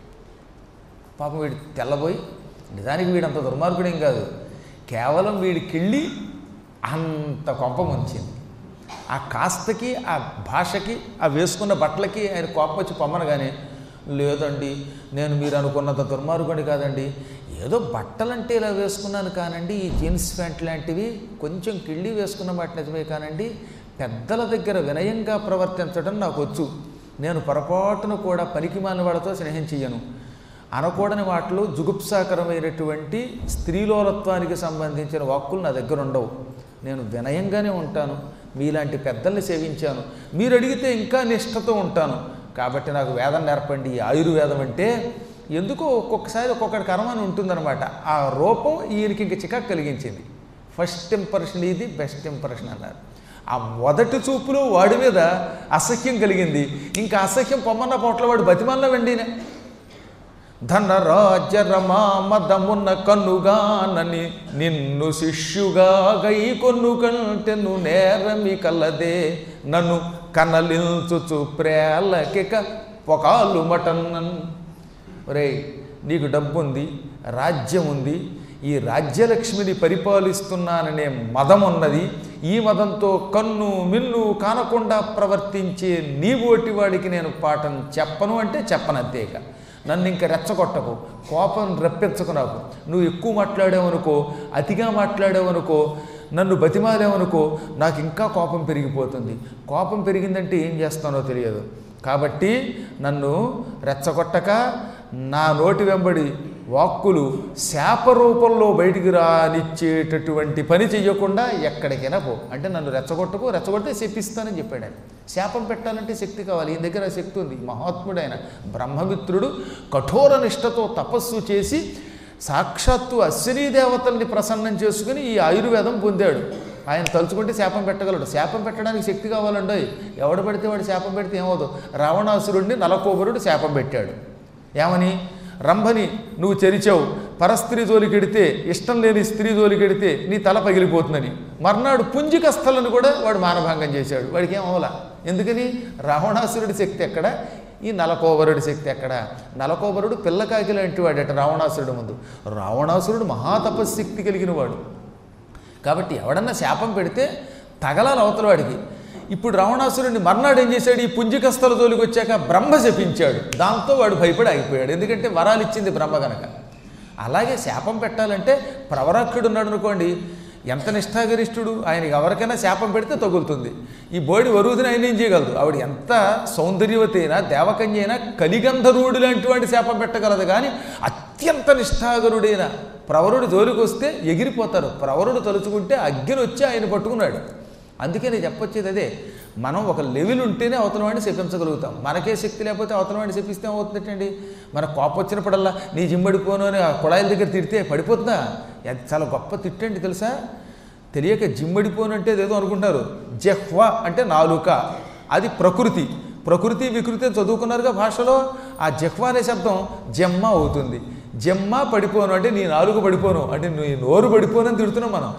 పాపం వీడు తెల్లబోయి నిజానికి వీడంత దుర్మార్గుడేం కాదు కేవలం వీడికెళ్ళి అంత కొంప ముంచింది ఆ కాస్తకి ఆ భాషకి ఆ వేసుకున్న బట్టలకి ఆయన కోపం వచ్చి పొమ్మనగానే లేదండి నేను మీరు అనుకున్నంత దుర్మార్గుడి కాదండి ఏదో బట్టలంటే ఇలా వేసుకున్నాను కానండి ఈ జీన్స్ ప్యాంట్ లాంటివి కొంచెం కిళ్ళి వేసుకున్న మాట నిజమే కానండి పెద్దల దగ్గర వినయంగా ప్రవర్తించడం నాకు వచ్చు నేను పొరపాటును కూడా పనికి వాళ్ళతో స్నేహం చెయ్యను అనకూడని వాటిలో జుగుప్సాకరమైనటువంటి స్త్రీలోలత్వానికి సంబంధించిన వాక్కులు నా దగ్గర ఉండవు నేను వినయంగానే ఉంటాను మీలాంటి పెద్దల్ని సేవించాను మీరు అడిగితే ఇంకా నిష్ఠతో ఉంటాను కాబట్టి నాకు వేదం నేర్పండి ఈ ఆయుర్వేదం అంటే ఎందుకో ఒక్కొక్కసారి ఒక్కొక్కటి కర్మని ఉంటుందన్నమాట ఆ రూపం ఈయనకి ఇంక చికాకు కలిగించింది ఫస్ట్ ఇంప్రెషన్ ఇది బెస్ట్ ఇంప్రెషన్ అన్నారు ఆ మొదటి చూపులో వాడి మీద అసహ్యం కలిగింది ఇంకా అసహ్యం పొమ్మన్న పోట్ల వాడు బతిమల్ల వెండినే ధన రాజ్య రమా మదమున్న కన్నుగానని నిన్ను శిష్యుగా గై కొన్ను కంటెను నేరమి కలదే నన్ను కనలించుచు ప్రేలకిక పొకాలు మటన్నన్ ఒరేయ్ నీకు డబ్బు ఉంది రాజ్యం ఉంది ఈ రాజ్యలక్ష్మిని పరిపాలిస్తున్నాననే మదం ఉన్నది ఈ మదంతో కన్ను మిన్ను కానకుండా ప్రవర్తించే నీ ఓటి వాడికి నేను పాఠం చెప్పను అంటే చెప్పనంతేక నన్ను ఇంక రెచ్చగొట్టకు కోపం రప్పించకు నాకు నువ్వు ఎక్కువ మాట్లాడావనుకో అతిగా మాట్లాడావనుకో నన్ను బతిమాలేవనుకో నాకు ఇంకా కోపం పెరిగిపోతుంది కోపం పెరిగిందంటే ఏం చేస్తానో తెలియదు కాబట్టి నన్ను రెచ్చగొట్టక నా నోటి వెంబడి వాక్కులు శాప రూపంలో బయటికి రానిచ్చేటటువంటి పని చెయ్యకుండా ఎక్కడికైనా పో అంటే నన్ను రెచ్చగొట్టకు రెచ్చగొడితే శపిస్తానని చెప్పాడు ఆయన శాపం పెట్టాలంటే శక్తి కావాలి ఈయన దగ్గర ఆ శక్తి ఉంది మహాత్ముడైన బ్రహ్మమిత్రుడు కఠోర నిష్టతో తపస్సు చేసి సాక్షాత్తు అశ్వినీ దేవతల్ని ప్రసన్నం చేసుకుని ఈ ఆయుర్వేదం పొందాడు ఆయన తలుచుకుంటే శాపం పెట్టగలడు శాపం పెట్టడానికి శక్తి కావాలండి ఎవడు పడితే వాడు శాపం పెడితే ఏమవుదు రావణాసురుడిని నలకోబరుడు శాపం పెట్టాడు ఏమని రంభని నువ్వు చెరిచావు పరస్త్రీ జోలికెడితే ఇష్టం లేని స్త్రీ జోలికెడితే నీ తల పగిలిపోతుందని మర్నాడు పుంజికస్థలను కూడా వాడు మానభంగం చేశాడు వాడికి ఏం అవలా ఎందుకని రావణాసురుడి శక్తి ఎక్కడ ఈ నలకోబరుడి శక్తి ఎక్కడ నలకోబరుడు పిల్లకాకి లాంటి వాడట రావణాసురుడు ముందు రావణాసురుడు మహాతపశక్తి కలిగిన వాడు కాబట్టి ఎవడన్నా శాపం పెడితే తగలాలి అవతల వాడికి ఇప్పుడు రావణాసురుడిని మర్నాడు ఏం చేశాడు ఈ పుంజికస్థల జోలికి వచ్చాక బ్రహ్మ శపించాడు దాంతో వాడు భయపడి ఆగిపోయాడు ఎందుకంటే వరాలు ఇచ్చింది బ్రహ్మ గనక అలాగే శాపం పెట్టాలంటే ప్రవరాక్షుడు ఉన్నాడు అనుకోండి ఎంత నిష్ఠాగరిష్ఠుడు ఆయన ఎవరికైనా శాపం పెడితే తగులుతుంది ఈ బోడి వరుదిని ఆయన ఏం చేయగలదు ఆవిడ ఎంత సౌందర్యవతి అయినా దేవకన్య అయినా కలిగంధరుడు లాంటి వాడి శాపం పెట్టగలదు కానీ అత్యంత నిష్ఠాగరుడైన ప్రవరుడు జోలికి వస్తే ఎగిరిపోతారు ప్రవరుడు తలుచుకుంటే అగ్గిని వచ్చి ఆయన పట్టుకున్నాడు అందుకే నేను చెప్పొచ్చేది అదే మనం ఒక లెవెల్ ఉంటేనే అవతల వాడిని శపించగలుగుతాం మనకే శక్తి లేకపోతే అవతల వాడిని శపిస్తే ఏమవుతుందండి మన కోపం వచ్చినప్పుడల్లా నీ జిమ్మడిపోను అని ఆ కుళాయిల దగ్గర తిడితే పడిపోతుందా అది చాలా గొప్ప తిట్టండి తెలుసా తెలియక జిమ్మడిపోను అంటే ఏదో అనుకుంటారు జహ్వ అంటే నాలుక అది ప్రకృతి ప్రకృతి వికృతి అని చదువుకున్నారుగా భాషలో ఆ జహ్వ అనే శబ్దం జమ్మ అవుతుంది జమ్మ పడిపోను అంటే నీ నాలుక పడిపోను అంటే నీ నోరు పడిపోను అని తిడుతున్నాం మనం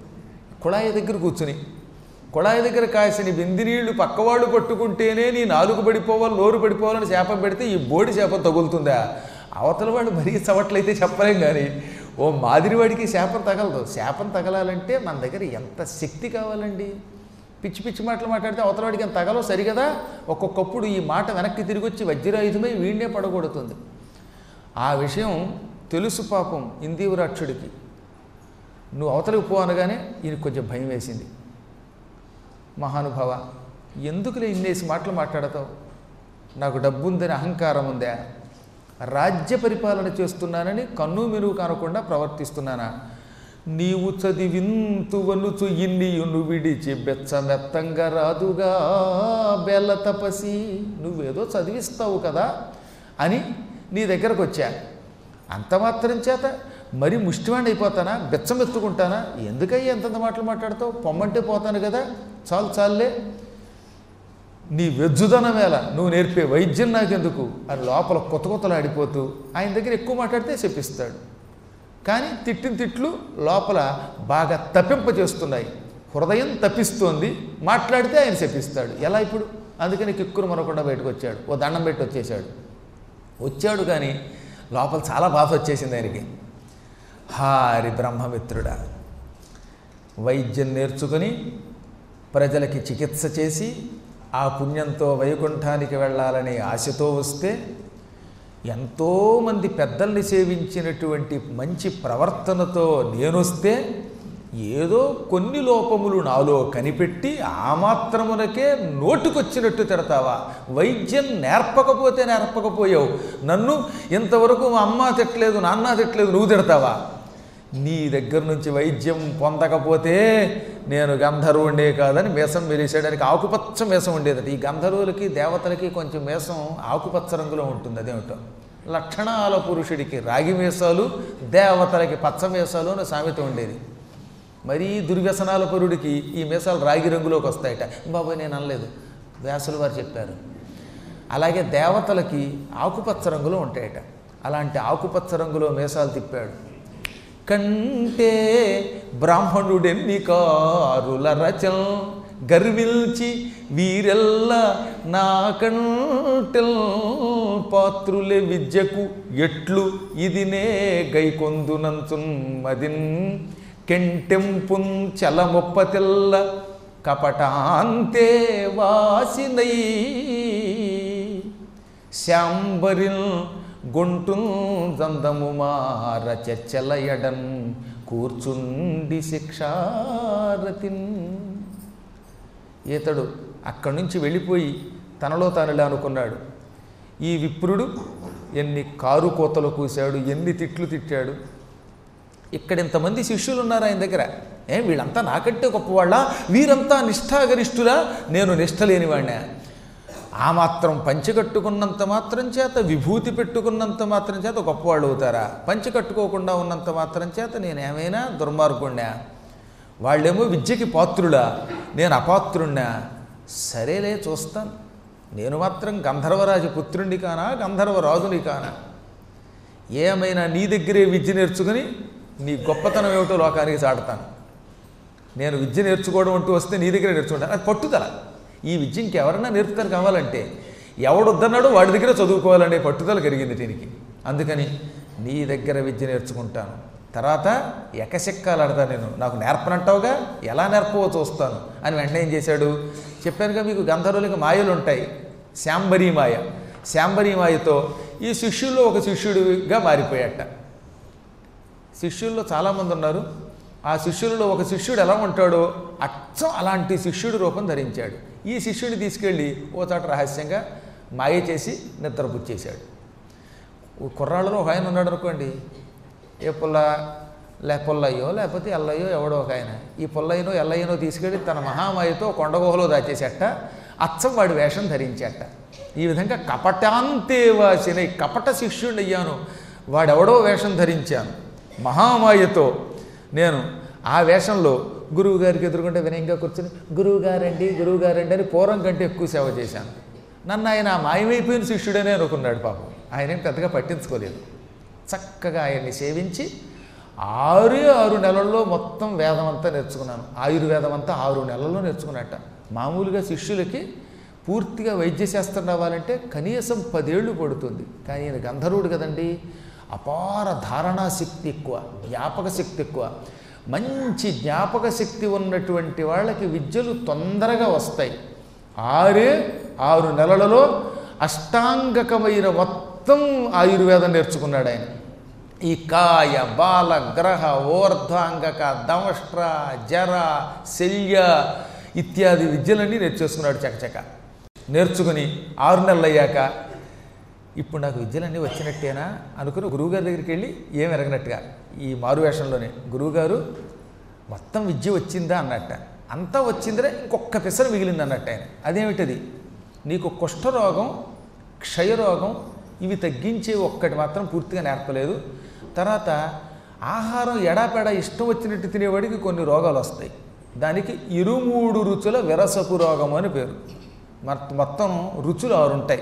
కుళాయి దగ్గర కూర్చుని కుళాయి దగ్గర కాసిన బింది నీళ్లు పక్కవాళ్ళు పట్టుకుంటేనే నీ నాలుగు పడిపోవాలి నోరు పడిపోవాలని శాపం పెడితే ఈ బోడి శాపం తగులుతుందా అవతల వాడు మరీ చవట్లయితే చెప్పలేం కానీ ఓ మాదిరివాడికి శాపం తగలదు శాపం తగలాలంటే మన దగ్గర ఎంత శక్తి కావాలండి పిచ్చి పిచ్చి మాటలు మాట్లాడితే అవతల వాడికి ఎంత తగలో సరిగదా ఒక్కొక్కప్పుడు ఈ మాట వెనక్కి తిరిగి వచ్చి వజ్రాయుధమై వీడినే పడగొడుతుంది ఆ విషయం తెలుసు పాపం ఇందీవరాక్షుడికి నువ్వు అవతలకు పో అనగానే ఈయనకు కొంచెం భయం వేసింది మహానుభావ ఎందుకులే ఇన్నేసి మాటలు మాట్లాడతావు నాకు డబ్బు ఉందని అహంకారం ఉందా రాజ్య పరిపాలన చేస్తున్నానని కన్ను మెరుగు కానకుండా ప్రవర్తిస్తున్నానా నీవు చదివింతువనుచు ఇన్నియును విడిచి బెచ్చమెత్తంగా రాదుగా బెల్ల తపసి నువ్వేదో చదివిస్తావు కదా అని నీ దగ్గరకు వచ్చా అంత మాత్రం చేత మరి ముష్టివాణ్ణి అయిపోతానా బెచ్చమెత్తుకుంటానా ఎందుకయ్యా ఎంతంత మాటలు మాట్లాడతావు పొమ్మంటే పోతాను కదా చాలు చాలులే నీ వెజ్జుదనం ఎలా నువ్వు నేర్పే వైద్యం నాకెందుకు అని లోపల కొత్త కొత్తలు ఆడిపోతూ ఆయన దగ్గర ఎక్కువ మాట్లాడితే చెప్పిస్తాడు కానీ తిట్టిన తిట్లు లోపల బాగా తప్పింపజేస్తున్నాయి హృదయం తప్పిస్తోంది మాట్లాడితే ఆయన చెప్పిస్తాడు ఎలా ఇప్పుడు అందుకని కిక్కురు మరొకుండా బయటకు వచ్చాడు ఓ దండం పెట్టి వచ్చేసాడు వచ్చాడు కానీ లోపల చాలా బాధ వచ్చేసింది ఆయనకి హారి బ్రహ్మమిత్రుడా వైద్యం నేర్చుకుని ప్రజలకి చికిత్స చేసి ఆ పుణ్యంతో వైకుంఠానికి వెళ్ళాలనే ఆశతో వస్తే ఎంతోమంది పెద్దల్ని సేవించినటువంటి మంచి ప్రవర్తనతో నేనొస్తే ఏదో కొన్ని లోపములు నాలో కనిపెట్టి ఆ మాత్రమునకే నోటుకొచ్చినట్టు తిడతావా వైద్యం నేర్పకపోతే నేర్పకపోయావు నన్ను ఇంతవరకు మా అమ్మ తిట్టలేదు నాన్న తిట్టలేదు నువ్వు తిడతావా నీ దగ్గర నుంచి వైద్యం పొందకపోతే నేను గంధర్వుండే కాదని మేసం మెరిసేయడానికి ఆకుపచ్చ మేసం ఉండేదట ఈ గంధర్వులకి దేవతలకి కొంచెం మేసం ఆకుపచ్చ రంగులో ఉంటుంది అదేమిటో లక్షణాల పురుషుడికి రాగి మేసాలు దేవతలకి పచ్చ మేసాలు అని సామెత ఉండేది మరీ దుర్వ్యసనాల పరుడికి ఈ మీసాలు రాగి రంగులోకి వస్తాయట బాబాయ్ నేను అనలేదు వ్యాసులు వారు చెప్పారు అలాగే దేవతలకి ఆకుపచ్చ రంగులో ఉంటాయట అలాంటి ఆకుపచ్చ రంగులో మీసాలు తిప్పాడు కంటే బ్రాహ్మణుడెన్ని కారుల రచల్ గర్విల్చి వీరెల్ల నా కంటెల్ పాత్రులే విద్యకు ఎట్లు ఇదినే గైకొందునంచున్ మదిన్ కెంటెంపున్ చలమొప్ప తెల్ల కపటాంతే వాసినై శాంబరిల్ గొంటున్ దందము మార చెచ్చలయడన్ కూర్చుండి శిక్షారతిన్ ఈతడు అక్కడి నుంచి వెళ్ళిపోయి తనలో తానులే అనుకున్నాడు ఈ విప్రుడు ఎన్ని కారు కోతలు కూశాడు ఎన్ని తిట్లు తిట్టాడు ఇక్కడ ఇంతమంది శిష్యులు ఉన్నారు ఆయన దగ్గర ఏం వీళ్ళంతా నాకంటే గొప్పవాళ్ళ వీరంతా నిష్ఠాగరిష్ఠులా నేను నిష్ఠ లేనివాడినా ఆ మాత్రం పంచి కట్టుకున్నంత మాత్రం చేత విభూతి పెట్టుకున్నంత మాత్రం చేత గొప్పవాళ్ళు అవుతారా పంచి కట్టుకోకుండా ఉన్నంత మాత్రం చేత నేనేమైనా దుర్మార్గుణ్ణా వాళ్ళేమో విద్యకి పాత్రుడా నేను అపాత్రుణ్ణా సరేలే చూస్తాను నేను మాత్రం గంధర్వరాజు పుత్రుణ్ణి కానా గంధర్వరాజుని కానా ఏమైనా నీ దగ్గరే విద్య నేర్చుకుని నీ గొప్పతనం ఏమిటో లోకానికి చాటుతాను నేను విద్య నేర్చుకోవడం అంటూ వస్తే నీ దగ్గరే నేర్చుకుంటాను అది పట్టుదల ఈ విద్య ఇంకెవరన్నా నేర్పుతారు కావాలంటే ఎవడొద్దన్నాడో వాడి దగ్గర చదువుకోవాలనే పట్టుదల కలిగింది దీనికి అందుకని నీ దగ్గర విద్య నేర్చుకుంటాను తర్వాత ఎకశెక్కాలాడతా నేను నాకు నేర్పనంటావుగా ఎలా నేర్పవో చూస్తాను అని వెంటనే ఏం చేశాడు చెప్పానుగా మీకు గంధర్వులకి మాయలు ఉంటాయి శాంబరీ మాయ శాంబరీ మాయతో ఈ శిష్యుల్లో ఒక శిష్యుడిగా మారిపోయాట శిష్యుల్లో చాలామంది ఉన్నారు ఆ శిష్యులలో ఒక శిష్యుడు ఎలా ఉంటాడో అచ్చం అలాంటి శిష్యుడి రూపం ధరించాడు ఈ శిష్యుడిని తీసుకెళ్ళి ఓ చోట రహస్యంగా మాయ చేసి నిద్రపుచ్చేశాడు ఓ కుర్రాళ్ళలో ఒక ఆయన ఉన్నాడు అనుకోండి ఏ పుల్ల లే పుల్లయ్యో లేకపోతే ఎల్లయ్యో ఎవడో ఒక ఆయన ఈ పుల్లయ్యనో ఎల్లయ్యనో తీసుకెళ్ళి తన మహామాయతో కొండగుహలో దాచేసేట అచ్చం వాడి వేషం ధరించేట ఈ విధంగా కపటాంతే వాసిన ఈ కపట శిష్యుడిని అయ్యాను వాడెవడో వేషం ధరించాను మహామాయతో నేను ఆ వేషంలో గురువు గారికి ఎదురుకుంటే వినయంగా కూర్చొని గురువు గారండి గురువు గారండి అని పూర్వం కంటే ఎక్కువ సేవ చేశాను నన్ను ఆయన ఆ మాయమైపోయిన శిష్యుడనే అనుకున్నాడు పాపం ఆయనేం పెద్దగా పట్టించుకోలేదు చక్కగా ఆయన్ని సేవించి ఆరు ఆరు నెలల్లో మొత్తం వేదం అంతా నేర్చుకున్నాను ఆయుర్వేదం అంతా ఆరు నెలల్లో నేర్చుకున్నట్ట మామూలుగా శిష్యులకి పూర్తిగా వైద్యశాస్త్రం రావాలంటే కనీసం పదేళ్ళు పడుతుంది కానీ ఈయన గంధర్వుడు కదండి అపార ధారణా శక్తి ఎక్కువ జ్ఞాపక శక్తి ఎక్కువ మంచి జ్ఞాపక శక్తి ఉన్నటువంటి వాళ్ళకి విద్యలు తొందరగా వస్తాయి ఆరే ఆరు నెలలలో అష్టాంగకమైన మొత్తం ఆయుర్వేదం నేర్చుకున్నాడు ఆయన ఈ కాయ బాల గ్రహ ఓర్ధ్వాంగక దంష్ట్ర జర శల్య ఇత్యాది విద్యలన్నీ నేర్చేసుకున్నాడు చకచక నేర్చుకుని ఆరు నెలలు అయ్యాక ఇప్పుడు నాకు విద్యలన్నీ వచ్చినట్టేనా అనుకుని గురువుగారి దగ్గరికి వెళ్ళి ఏం ఎరగనట్టుగా ఈ మారువేషంలోనే గురువుగారు మొత్తం విద్య వచ్చిందా అన్నట్ట అంతా వచ్చిందిరే ఇంకొక పిసర మిగిలింది అన్నట్టు ఆయన అదేమిటది నీకు కుష్ఠరోగం క్షయరోగం ఇవి తగ్గించే ఒక్కటి మాత్రం పూర్తిగా నేర్పలేదు తర్వాత ఆహారం ఎడాపెడా ఇష్టం వచ్చినట్టు తినేవాడికి కొన్ని రోగాలు వస్తాయి దానికి ఇరుమూడు రుచుల విరసపు రోగం అని పేరు మొత్తం మొత్తం రుచులు ఆరు ఉంటాయి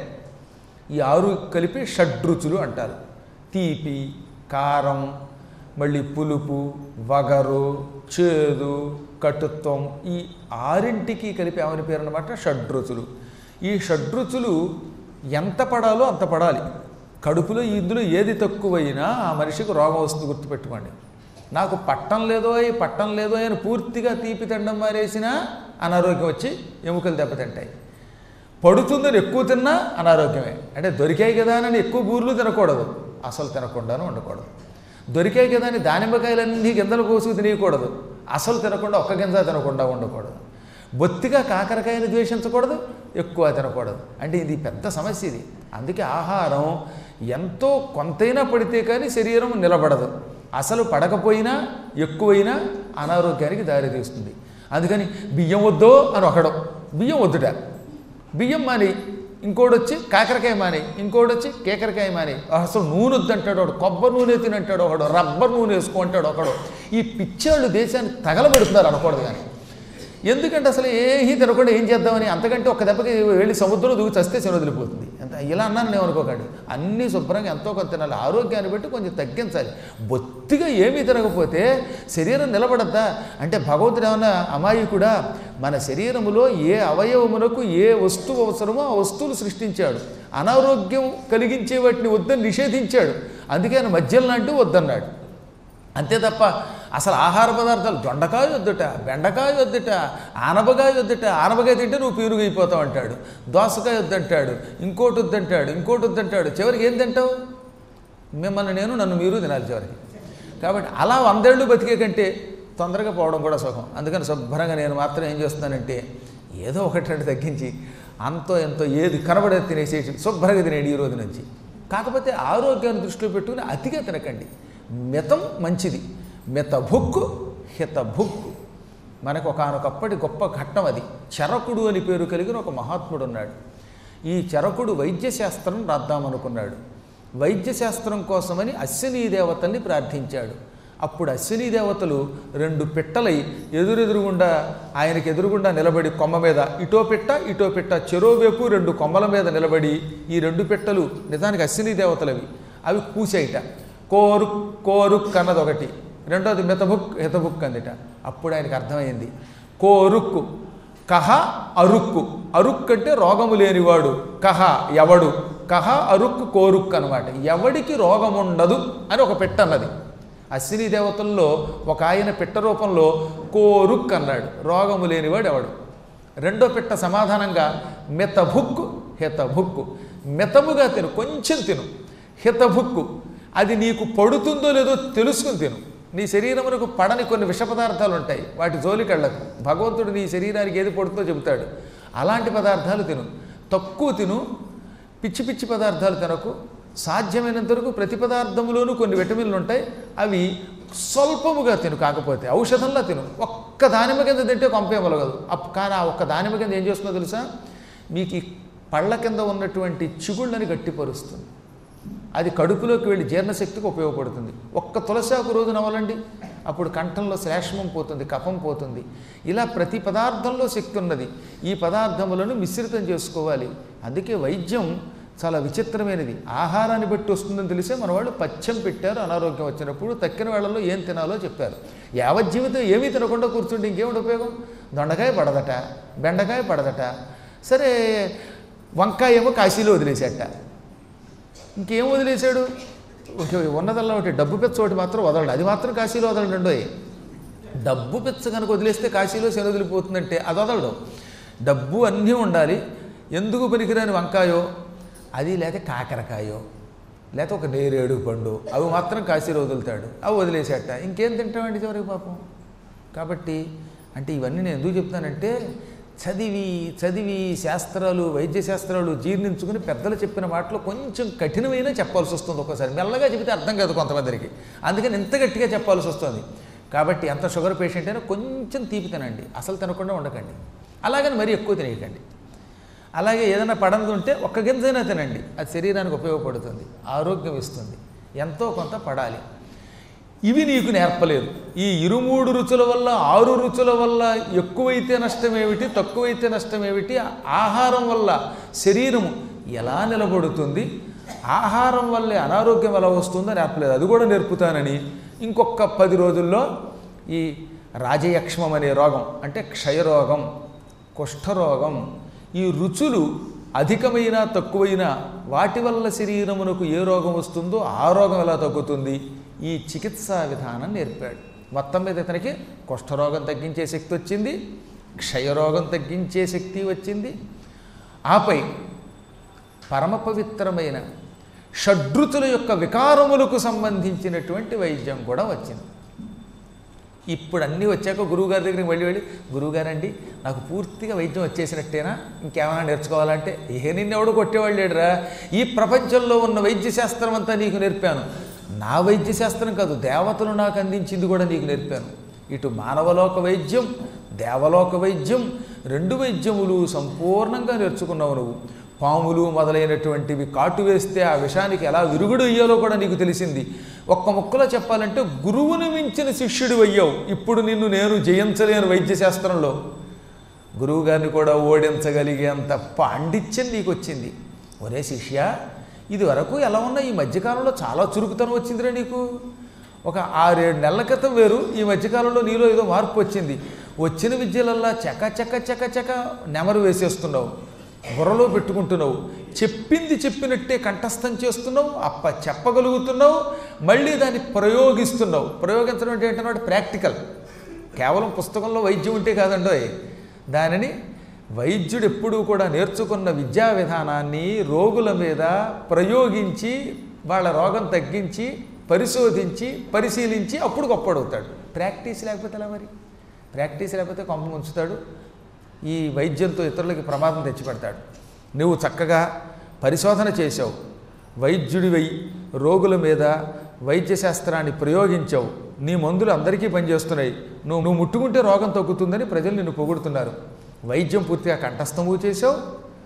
ఈ ఆరు కలిపి షడ్రుచులు అంటారు తీపి కారం మళ్ళీ పులుపు వగరు చేదు కటుత్వం ఈ ఆరింటికి కలిపి ఏమని పేరు అనమాట షడ్రుచులు ఈ షడ్రుచులు ఎంత పడాలో అంత పడాలి కడుపులో ఇందులో ఏది తక్కువైనా ఆ మనిషికి రోగం వస్తుంది గుర్తుపెట్టుకోండి నాకు పట్టం లేదో పట్టం లేదో అని పూర్తిగా తీపి తినడం మారేసినా అనారోగ్యం వచ్చి ఎముకలు దెబ్బతింటాయి పడుతుందని ఎక్కువ తిన్నా అనారోగ్యమే అంటే దొరికాయి కదా అని ఎక్కువ బూర్లు తినకూడదు అసలు తినకుండానే ఉండకూడదు దొరికాయి కదా అని దానిమ్మకాయలన్నీ గింజలు కోసుకు తినకూడదు అసలు తినకుండా ఒక్క గింజ తినకుండా ఉండకూడదు బొత్తిగా కాకరకాయని ద్వేషించకూడదు ఎక్కువ తినకూడదు అంటే ఇది పెద్ద సమస్య ఇది అందుకే ఆహారం ఎంతో కొంతైనా పడితే కానీ శరీరం నిలబడదు అసలు పడకపోయినా ఎక్కువైనా అనారోగ్యానికి దారితీస్తుంది అందుకని బియ్యం వద్దో అని ఒకడు బియ్యం వద్దుట బియ్యం మాని ఇంకోటి వచ్చి కాకరకాయ మాని ఇంకోటి వచ్చి కేకరకాయ మాని అసలు నూనె వద్దంటాడు ఒకడు కొబ్బరి నూనె తినంటాడు ఒకడు రబ్బర్ నూనె వేసుకుంటాడు ఒకడు ఈ పిచ్చాళ్ళు దేశాన్ని తగలబెడుతున్నారు అనకూడదు కానీ ఎందుకంటే అసలు ఏమీ తినకుండా ఏం చేద్దామని అంతకంటే ఒక దెబ్బకి వెళ్ళి సముద్రం దూకి చస్తే శని వదిలిపోతుంది ఎంత ఇలా అన్నాను నేను అనుకోకండి అన్నీ శుభ్రంగా ఎంతో కొంత తినాలి ఆరోగ్యాన్ని బట్టి కొంచెం తగ్గించాలి బొత్తిగా ఏమీ తినకపోతే శరీరం నిలబడద్దా అంటే భగవంతుడు ఏమన్నా అమాయకుడా మన శరీరములో ఏ అవయవమునకు ఏ వస్తువు అవసరమో ఆ వస్తువులు సృష్టించాడు అనారోగ్యం కలిగించే వాటిని వద్దని నిషేధించాడు అందుకే ఆయన మద్యం లాంటివి వద్దన్నాడు అంతే తప్ప అసలు ఆహార పదార్థాలు దొండకాయ వద్దుట బెండకాయ వద్దుట ఆనపకాయ వద్దుట ఆనపకాయ తింటే నువ్వు పీరుగు అయిపోతావు అంటాడు దోసకాయ వద్దంటాడు ఇంకోటి వద్దంటాడు ఇంకోటి వద్దంటాడు చివరికి ఏం తింటావు మిమ్మల్ని నేను నన్ను మీరు తినాలి చివరికి కాబట్టి అలా వందేళ్ళు బతికే కంటే తొందరగా పోవడం కూడా సుఖం అందుకని శుభ్రంగా నేను మాత్రం ఏం చేస్తున్నానంటే ఏదో ఒకటి రెండు తగ్గించి అంతో ఎంతో ఏది కనబడేది తినేసేసి శుభ్రంగా తినేది ఈ రోజు నుంచి కాకపోతే ఆరోగ్యాన్ని దృష్టిలో పెట్టుకుని అతిగా తినకండి మితం మంచిది మిత భుక్కు హిత భుక్కు మనకు ఒకనొకప్పటి గొప్ప ఘట్టం అది చరకుడు అని పేరు కలిగిన ఒక మహాత్ముడు ఉన్నాడు ఈ చరకుడు వైద్యశాస్త్రం రాద్దామనుకున్నాడు వైద్యశాస్త్రం కోసమని అశ్వినీ దేవతల్ని ప్రార్థించాడు అప్పుడు అశ్వినీ దేవతలు రెండు పిట్టలై ఎదురెదురుగుండా ఆయనకి ఎదురుగుండా నిలబడి కొమ్మ మీద ఇటో పిట్ట ఇటో పిట్ట చెరోవైపు రెండు కొమ్మల మీద నిలబడి ఈ రెండు పిట్టలు నిజానికి అశ్వినీ దేవతలవి అవి కూసేయట కోరుక్ కోరుక్ అన్నది ఒకటి రెండోది మితబుక్ హితబుక్ అందిట అప్పుడు ఆయనకు అర్థమైంది కోరుక్కు కహ అరుక్కు అరుక్ అంటే రోగము లేనివాడు కహ ఎవడు కహ అరుక్కు కోరుక్ అనమాట ఎవడికి రోగం ఉండదు అని ఒక పెట్ట అన్నది అశ్విని దేవతల్లో ఒక ఆయన పిట్ట రూపంలో కోరుక్ అన్నాడు రోగము లేనివాడు ఎవడు రెండో పిట్ట సమాధానంగా మితభుక్కు హితభుక్కు మితముగా తిను కొంచెం తిను హితభుక్కు అది నీకు పడుతుందో లేదో తెలుసుకుని తిను నీ శరీరమునకు పడని కొన్ని విష పదార్థాలు ఉంటాయి వాటి జోలికెళ్ళకు భగవంతుడు నీ శరీరానికి ఏది పడుతుందో చెబుతాడు అలాంటి పదార్థాలు తిను తక్కువ తిను పిచ్చి పిచ్చి పదార్థాలు తినకు సాధ్యమైనంత వరకు ప్రతి పదార్థంలోనూ కొన్ని విటమిన్లు ఉంటాయి అవి స్వల్పముగా తిను కాకపోతే ఔషధంలా తిను ఒక్క దానిమ్మ కింద తింటే కొంపేమలగదు అప్ కానీ ఆ ఒక్క దానిమ్మ కింద ఏం చేస్తుందో తెలుసా మీకు ఈ పళ్ళ కింద ఉన్నటువంటి చిగుళ్ళని గట్టిపరుస్తుంది అది కడుపులోకి వెళ్ళి జీర్ణశక్తికి ఉపయోగపడుతుంది ఒక్క తులసాకు రోజు నవ్వాలండి అప్పుడు కంఠంలో శ్లేష్మం పోతుంది కఫం పోతుంది ఇలా ప్రతి పదార్థంలో శక్తి ఉన్నది ఈ పదార్థములను మిశ్రితం చేసుకోవాలి అందుకే వైద్యం చాలా విచిత్రమైనది ఆహారాన్ని బట్టి వస్తుందని తెలిసే మన వాళ్ళు పచ్చం పెట్టారు అనారోగ్యం వచ్చినప్పుడు తక్కిన వేళల్లో ఏం తినాలో చెప్పారు యావజ్జీవితం ఏమీ తినకుండా కూర్చుంటే ఇంకేమిటి ఉపయోగం దొండకాయ పడదట బెండకాయ పడదట సరే వంకాయ ఏమో కాశీలో వదిలేసేట ఇంకేం వదిలేశాడు ఒక ఉన్నదల్లా ఒకటి డబ్బు పెచ్చ ఒకటి మాత్రం వదలడు అది మాత్రం కాశీలో వదలడు రెండోయ్ డబ్బు పెచ్చ కనుక వదిలేస్తే కాశీలో శని వదిలిపోతుందంటే అది వదలడు డబ్బు అన్నీ ఉండాలి ఎందుకు పనికిరాని వంకాయో అది లేకపోతే కాకరకాయో లేకపోతే ఒక నేరేడు పండు అవి మాత్రం కాశీలో వదులుతాడు అవి వదిలేసేట ఇంకేం తింటామండి చివరికి పాపం కాబట్టి అంటే ఇవన్నీ నేను ఎందుకు చెప్తానంటే చదివి చదివి శాస్త్రాలు వైద్య శాస్త్రాలు జీర్ణించుకుని పెద్దలు చెప్పిన మాటలు కొంచెం కఠినమైన చెప్పాల్సి వస్తుంది ఒక్కోసారి మెల్లగా చెబితే అర్థం కాదు కొంతమందికి అందుకని ఇంత గట్టిగా చెప్పాల్సి వస్తుంది కాబట్టి ఎంత షుగర్ పేషెంట్ అయినా కొంచెం తీపి తినండి అసలు తినకుండా ఉండకండి అలాగని మరీ ఎక్కువ తినేయకండి అలాగే ఏదైనా పడనది ఉంటే ఒక్క గింజైనా తినండి అది శరీరానికి ఉపయోగపడుతుంది ఆరోగ్యం ఇస్తుంది ఎంతో కొంత పడాలి ఇవి నీకు నేర్పలేదు ఈ ఇరుమూడు రుచుల వల్ల ఆరు రుచుల వల్ల ఎక్కువైతే నష్టం ఏమిటి తక్కువైతే నష్టం ఏమిటి ఆహారం వల్ల శరీరము ఎలా నిలబడుతుంది ఆహారం వల్లే అనారోగ్యం ఎలా వస్తుందో నేర్పలేదు అది కూడా నేర్పుతానని ఇంకొక పది రోజుల్లో ఈ రాజయక్ష్మం అనే రోగం అంటే క్షయరోగం కుష్ఠరోగం ఈ రుచులు అధికమైన తక్కువైన వాటి వల్ల శరీరమునకు ఏ రోగం వస్తుందో ఆ రోగం ఎలా తగ్గుతుంది ఈ చికిత్సా విధానం నేర్పాడు మొత్తం మీద ఇతనికి కుష్ఠరోగం తగ్గించే శక్తి వచ్చింది క్షయరోగం తగ్గించే శక్తి వచ్చింది ఆపై పరమ పవిత్రమైన షడ్రుతుల యొక్క వికారములకు సంబంధించినటువంటి వైద్యం కూడా వచ్చింది ఇప్పుడు అన్నీ వచ్చాక గురువుగారి దగ్గరికి వెళ్ళి వెళ్ళి గురువుగారండి నాకు పూర్తిగా వైద్యం వచ్చేసినట్టేనా ఇంకేమైనా నేర్చుకోవాలంటే ఏ నిన్నెవడు కొట్టేవాళ్ళు లేడురా ఈ ప్రపంచంలో ఉన్న వైద్య శాస్త్రం అంతా నీకు నేర్పాను నా వైద్య శాస్త్రం కాదు దేవతలు నాకు అందించింది కూడా నీకు నేర్పాను ఇటు మానవలోక వైద్యం దేవలోక వైద్యం రెండు వైద్యములు సంపూర్ణంగా నేర్చుకున్నావు నువ్వు పాములు మొదలైనటువంటివి కాటు వేస్తే ఆ విషానికి ఎలా విరుగుడు అయ్యాలో కూడా నీకు తెలిసింది ఒక్క ముక్కలో చెప్పాలంటే గురువుని మించిన శిష్యుడు అయ్యావు ఇప్పుడు నిన్ను నేను జయించలేను వైద్యశాస్త్రంలో గురువుగారిని కూడా ఓడించగలిగేంత పాండిత్యం నీకు వచ్చింది ఒరే శిష్య ఇది వరకు ఎలా ఉన్నా ఈ మధ్యకాలంలో చాలా చురుకుతనం వచ్చిందిరా నీకు ఒక ఆరేడు నెలల క్రితం వేరు ఈ మధ్యకాలంలో నీలో ఏదో మార్పు వచ్చింది వచ్చిన విద్యలల్లా చక చక చక చక నెమరు వేసేస్తున్నావు బుర్రలో పెట్టుకుంటున్నావు చెప్పింది చెప్పినట్టే కంఠస్థం చేస్తున్నావు అప్ప చెప్పగలుగుతున్నావు మళ్ళీ దాన్ని ప్రయోగిస్తున్నావు ప్రయోగించడం అంటే ఏంటన్నమాట ప్రాక్టికల్ కేవలం పుస్తకంలో వైద్యం ఉంటే కాదండోయ్ దానిని వైద్యుడు ఎప్పుడూ కూడా నేర్చుకున్న విద్యా విధానాన్ని రోగుల మీద ప్రయోగించి వాళ్ళ రోగం తగ్గించి పరిశోధించి పరిశీలించి అప్పుడు గొప్పడవుతాడు ప్రాక్టీస్ లేకపోతే ఎలా మరి ప్రాక్టీస్ లేకపోతే కొంప ముంచుతాడు ఈ వైద్యంతో ఇతరులకి ప్రమాదం తెచ్చిపెడతాడు నువ్వు చక్కగా పరిశోధన చేసావు వైద్యుడివై రోగుల మీద వైద్య శాస్త్రాన్ని ప్రయోగించావు నీ మందులు అందరికీ పనిచేస్తున్నాయి నువ్వు నువ్వు ముట్టుకుంటే రోగం తగ్గుతుందని ప్రజలు నిన్ను పొగుడుతున్నారు వైద్యం పూర్తిగా కంఠస్థము చేసావు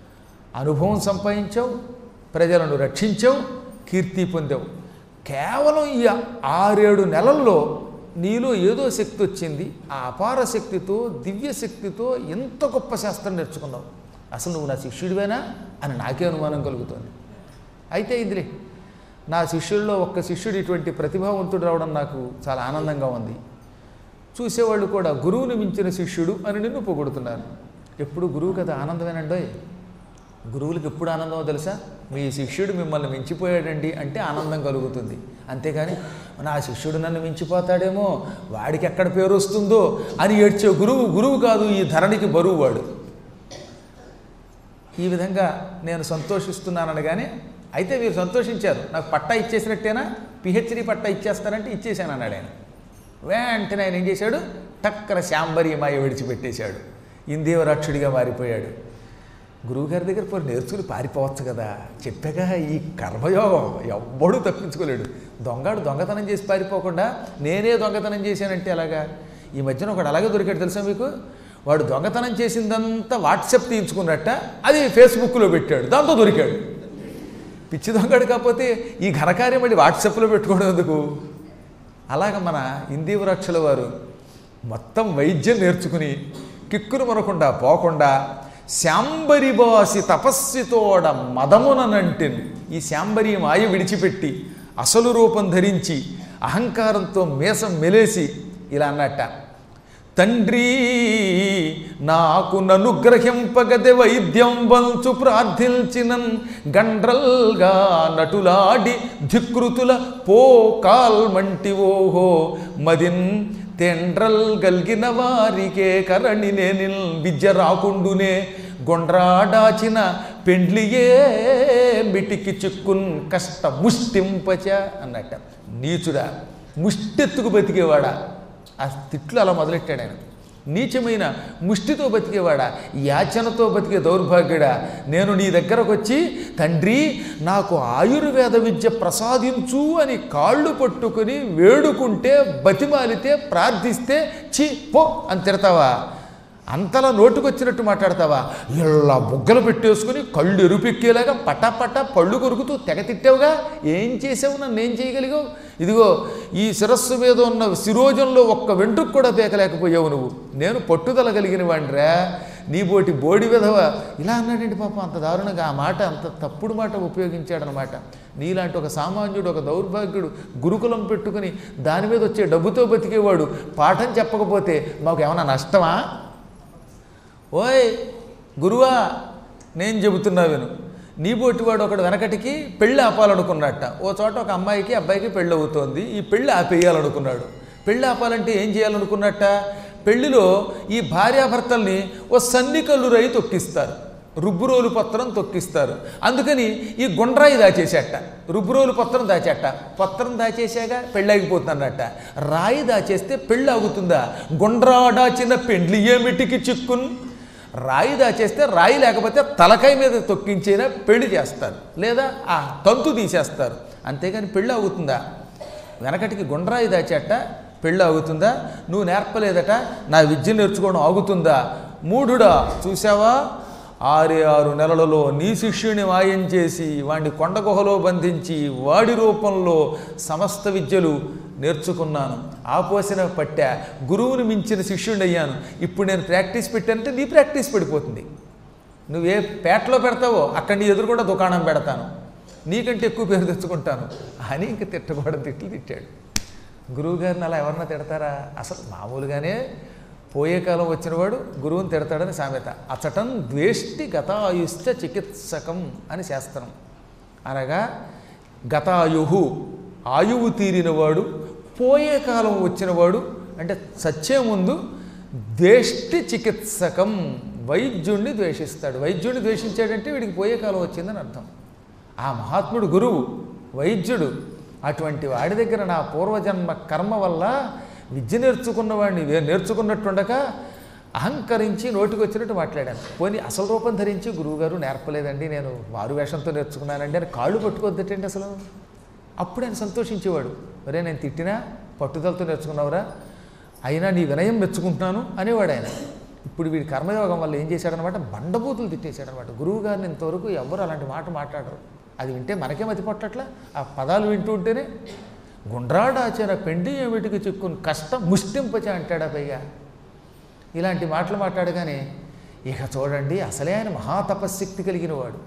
అనుభవం సంపాదించావు ప్రజలను రక్షించావు కీర్తి పొందావు కేవలం ఈ ఆరేడు నెలల్లో నీలో ఏదో శక్తి వచ్చింది ఆ అపార శక్తితో దివ్య శక్తితో ఎంత గొప్ప శాస్త్రం నేర్చుకున్నావు అసలు నువ్వు నా శిష్యుడివేనా అని నాకే అనుమానం కలుగుతోంది అయితే ఇందులే నా శిష్యుల్లో ఒక్క శిష్యుడు ఇటువంటి ప్రతిభావంతుడు రావడం నాకు చాలా ఆనందంగా ఉంది చూసేవాళ్ళు కూడా గురువుని మించిన శిష్యుడు అని నిన్ను పొగుడుతున్నారు ఎప్పుడు గురువు కదా ఆనందమేనండోయ్ గురువులకు ఎప్పుడు ఆనందమో తెలుసా మీ శిష్యుడు మిమ్మల్ని మించిపోయాడండి అంటే ఆనందం కలుగుతుంది అంతేగాని నా శిష్యుడు నన్ను మించిపోతాడేమో వాడికి ఎక్కడ పేరు వస్తుందో అని ఏడ్చే గురువు గురువు కాదు ఈ ధరణికి బరువు వాడు ఈ విధంగా నేను సంతోషిస్తున్నాననగానే అయితే మీరు సంతోషించారు నాకు పట్టా ఇచ్చేసినట్టేనా పిహెచ్డి పట్టా ఇచ్చేస్తారంటే ఇచ్చేసాను అన్నాడు ఆయన వెంటనే ఆయన ఏం చేశాడు టక్కన శాంబరి మాయ విడిచిపెట్టేశాడు ఇందేవరాక్షుడిగా మారిపోయాడు గురువుగారి దగ్గర పోయి నేర్చుకుని పారిపోవచ్చు కదా చెప్పాక ఈ కర్మయోగం ఎవ్వడూ తప్పించుకోలేడు దొంగడు దొంగతనం చేసి పారిపోకుండా నేనే దొంగతనం చేశానంటే ఎలాగా ఈ మధ్యన ఒకడు అలాగే దొరికాడు తెలుసా మీకు వాడు దొంగతనం చేసిందంతా వాట్సాప్ తీయించుకున్నట్ట అది ఫేస్బుక్లో పెట్టాడు దాంతో దొరికాడు పిచ్చి దొంగడు కాకపోతే ఈ ఘనకార్యం మళ్ళీ వాట్సాప్లో పెట్టుకోవడం ఎందుకు అలాగ మన ఇందీవరాక్షల వారు మొత్తం వైద్యం నేర్చుకుని కిక్కురు మనకుండా పోకుండా శాంబరిబాసి తపస్వితోడ మదముననంటిన్ ఈ శాంబరి మాయ విడిచిపెట్టి అసలు రూపం ధరించి అహంకారంతో మేసం మెలేసి ఇలా అన్నట్ట తండ్రి నాకు ననుగ్రహింపగదె వైద్యం వంచు ప్రార్థించినన్ గండ్రల్గా నటులాడి ధికృతుల పో కాల్మంటి ఓహో మదిన్ తెండ్రల్ గల్గిన వారికే కరణి నేనిల్ విద్య రాకుండునే గొండ్రాడాచిన పెండ్లియే మిటికి చిక్కున్ కష్ట ముష్టింపచ అన్నట్ట నీచుడా ముష్టెత్తుకు బతికేవాడా ఆ తిట్లు అలా మొదలెట్టాడు ఆయన నీచమైన ముష్టితో బతికేవాడా యాచనతో బతికే దౌర్భాగ్యుడా నేను నీ దగ్గరకు వచ్చి తండ్రి నాకు ఆయుర్వేద విద్య ప్రసాదించు అని కాళ్ళు పట్టుకుని వేడుకుంటే బతిమాలితే ప్రార్థిస్తే చి పో అని తిడతావా అంతలా నోటుకొచ్చినట్టు మాట్లాడతావా ఇలా బుగ్గలు పెట్టేసుకుని కళ్ళు ఎరుపెక్కేలాగా పటాపట పళ్ళు కొరుకుతూ తెగ తిట్టావుగా ఏం చేసావు నన్ను ఏం చేయగలిగావు ఇదిగో ఈ శిరస్సు మీద ఉన్న శిరోజంలో ఒక్క వెంట్రుకు కూడా పేకలేకపోయావు నువ్వు నేను పట్టుదల కలిగిన వాడిరా నీ బోటి బోడి విధవ ఇలా అన్నాడండి పాపం అంత దారుణంగా ఆ మాట అంత తప్పుడు మాట ఉపయోగించాడనమాట నీలాంటి ఒక సామాన్యుడు ఒక దౌర్భాగ్యుడు గురుకులం పెట్టుకుని దాని మీద వచ్చే డబ్బుతో బతికేవాడు పాఠం చెప్పకపోతే మాకు ఏమైనా నష్టమా ఓయ్ గురువా నేను చెబుతున్నా విను నీ వాడు ఒకడు వెనకటికి పెళ్ళి ఆపాలనుకున్నట్ట ఓ చోట ఒక అమ్మాయికి అబ్బాయికి పెళ్ళి అవుతోంది ఈ పెళ్ళి ఆపేయాలనుకున్నాడు పెళ్ళి ఆపాలంటే ఏం చేయాలనుకున్నట్ట పెళ్లిలో ఈ భార్యాభర్తల్ని ఓ సన్నికల్లు రై తొక్కిస్తారు రుబ్బురోలు పత్రం తొక్కిస్తారు అందుకని ఈ గుండ్రాయి దాచేసేట రుబ్బురోలు పత్రం దాచేట పత్రం దాచేసాక పెళ్ళాగిపోతుందన్నట్ట రాయి దాచేస్తే పెళ్ళి ఆగుతుందా గుండ్రా దాచిన పెండ్లి ఏమిటికి చిక్కున్ రాయి దాచేస్తే రాయి లేకపోతే తలకాయ మీద తొక్కించైనా పెళ్లి చేస్తారు లేదా ఆ తంతు తీసేస్తారు అంతేగాని పెళ్ళి అవుతుందా వెనకటికి గుండ్రాయి దాచేట పెళ్ళి ఆగుతుందా నువ్వు నేర్పలేదట నా విద్య నేర్చుకోవడం ఆగుతుందా మూఢుడా చూసావా ఆరే ఆరు నెలలలో నీ శిష్యుని మాయం చేసి వాడిని కొండ గుహలో బంధించి వాడి రూపంలో సమస్త విద్యలు నేర్చుకున్నాను ఆపోసిన పట్టా గురువుని మించిన శిష్యుడిని అయ్యాను ఇప్పుడు నేను ప్రాక్టీస్ పెట్టానంటే నీ ప్రాక్టీస్ పడిపోతుంది నువ్వే పేటలో పెడతావో అక్కడ నీ ఎదురు కూడా దుకాణం పెడతాను నీకంటే ఎక్కువ పేరు తెచ్చుకుంటాను అని ఇంక తిట్టకూడదు తిట్లు తిట్టాడు గురువుగారిని అలా ఎవరన్నా తిడతారా అసలు మామూలుగానే పోయే కాలం వచ్చినవాడు గురువుని తిడతాడని సామెత అచటం ద్వేష్టి గతాయుశ్చ చికిత్సకం అని శాస్త్రం అనగా గతాయుహు ఆయువు తీరినవాడు పోయే కాలం వచ్చినవాడు అంటే సచ్చే ముందు ద్వేష్టి చికిత్సకం వైద్యుణ్ణి ద్వేషిస్తాడు వైద్యుడిని ద్వేషించాడంటే వీడికి పోయే కాలం వచ్చిందని అర్థం ఆ మహాత్ముడు గురువు వైద్యుడు అటువంటి వాడి దగ్గర నా పూర్వజన్మ కర్మ వల్ల విద్య నేర్చుకున్నవాడిని వే- నేర్చుకున్నట్టుండక అహంకరించి నోటికి వచ్చినట్టు మాట్లాడాను పోనీ అసలు రూపం ధరించి గురువుగారు నేర్పలేదండి నేను వారు వేషంతో నేర్చుకున్నానండి అని కాళ్ళు పట్టుకోవద్దటండి అసలు అప్పుడు ఆయన సంతోషించేవాడు ఒరే నేను తిట్టినా పట్టుదలతో నేర్చుకున్నావురా అయినా నీ వినయం మెచ్చుకుంటున్నాను అనేవాడు ఆయన ఇప్పుడు వీడి కర్మయోగం వల్ల ఏం చేశాడనమాట బండబూతులు తిట్టేశాడనమాట గురువు గారిని ఇంతవరకు ఎవ్వరు అలాంటి మాట మాట్లాడరు అది వింటే మనకే మతి పట్టట్లా ఆ పదాలు వింటూ ఉంటేనే గుండ్రాడాచార పెండి ఏమిటికి చిక్కుని కష్టం ముష్టింపచ అంటాడా పైగా ఇలాంటి మాటలు మాట్లాడగానే ఇక చూడండి అసలే ఆయన మహాతపశక్తి కలిగిన వాడు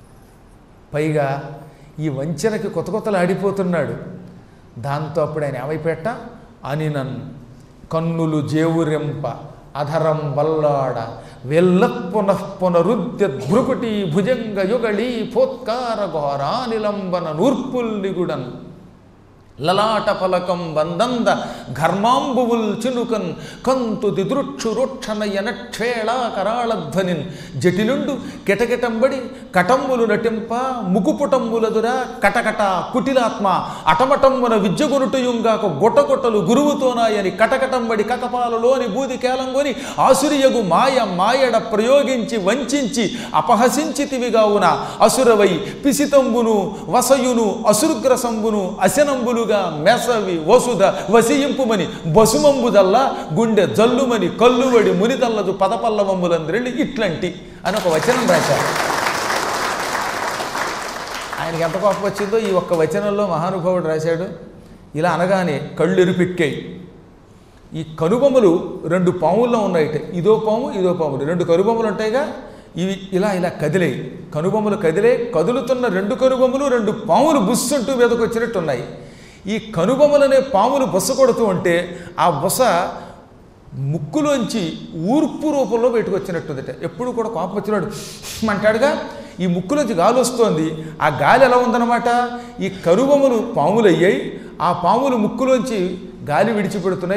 పైగా ఈ వంచనకి కొత్త కొత్తలు ఆడిపోతున్నాడు దాంతో అప్పుడు ఆయన ఏమైపెట్ట అనినన్ కన్నులు జేవురెంప అధరం వల్లాడ వెల్ల పునః పునరుద్య భృకుటి భుజంగ యుగళి ఫోత్కార ఘోరానిలంబన నూర్పుల్లిగుడన్ లలాట ఫలకం వందంద ఘర్మాంబువుల్ చినుకన్ కంతు దిదృక్షు రోక్షణయన క్షేళా కరాళధ్వనిన్ జటిలుండు కిటకిటంబడి కటంబులు నటింప ముకుపుటంబులదుర కటకట కుటిలాత్మ అటమటంబున విద్యగొనుటయుంగాక గొట్టగొట్టలు గురువుతోనాయని కటకటంబడి కకపాలలోని బూది కేలంగొని ఆసురియగు మాయ మాయడ ప్రయోగించి వంచించి అపహసించితివిగావున అసురవై పిసితంబును వసయును అసురుగ్రసంబును అశనంబులుగా మెసవి వసుధ వసియింపుమని బసుమంబుదల్లా గుండె జల్లుమని కల్లువడి మునితల్లదు పదపల్లవంబులంద్రెళ్ళి ఇట్లాంటి అని ఒక వచనం రాశారు ఆయనకి ఎంత కోపం వచ్చిందో ఈ ఒక్క వచనంలో మహానుభావుడు రాశాడు ఇలా అనగానే కళ్ళు ఎరుపెక్కాయి ఈ కనుబొమ్మలు రెండు పాముల్లో ఉన్నాయిట ఇదో పాము ఇదో పాములు రెండు కనుబొమ్మలు ఉంటాయిగా ఇవి ఇలా ఇలా కదిలేయి కనుబొమ్మలు కదిలే కదులుతున్న రెండు కనుబొమ్మలు రెండు పాములు బుస్సుంటూ మీదకు వచ్చినట్టు ఉన్నాయి ఈ కనుబొమ్మలనే పాములు బుస కొడుతూ ఉంటే ఆ బుస ముక్కులోంచి ఊర్పు రూపంలో బయటకు వచ్చినట్టుందట ఎప్పుడు కూడా కోపం వచ్చినాడు అంటాడుగా ఈ ముక్కులోంచి గాలి వస్తోంది ఆ గాలి ఎలా ఉందన్నమాట ఈ కనుబొమ్మలు పాములు అయ్యాయి ఆ పాములు ముక్కులోంచి గాలి విడిచిపెడుతున్నాయి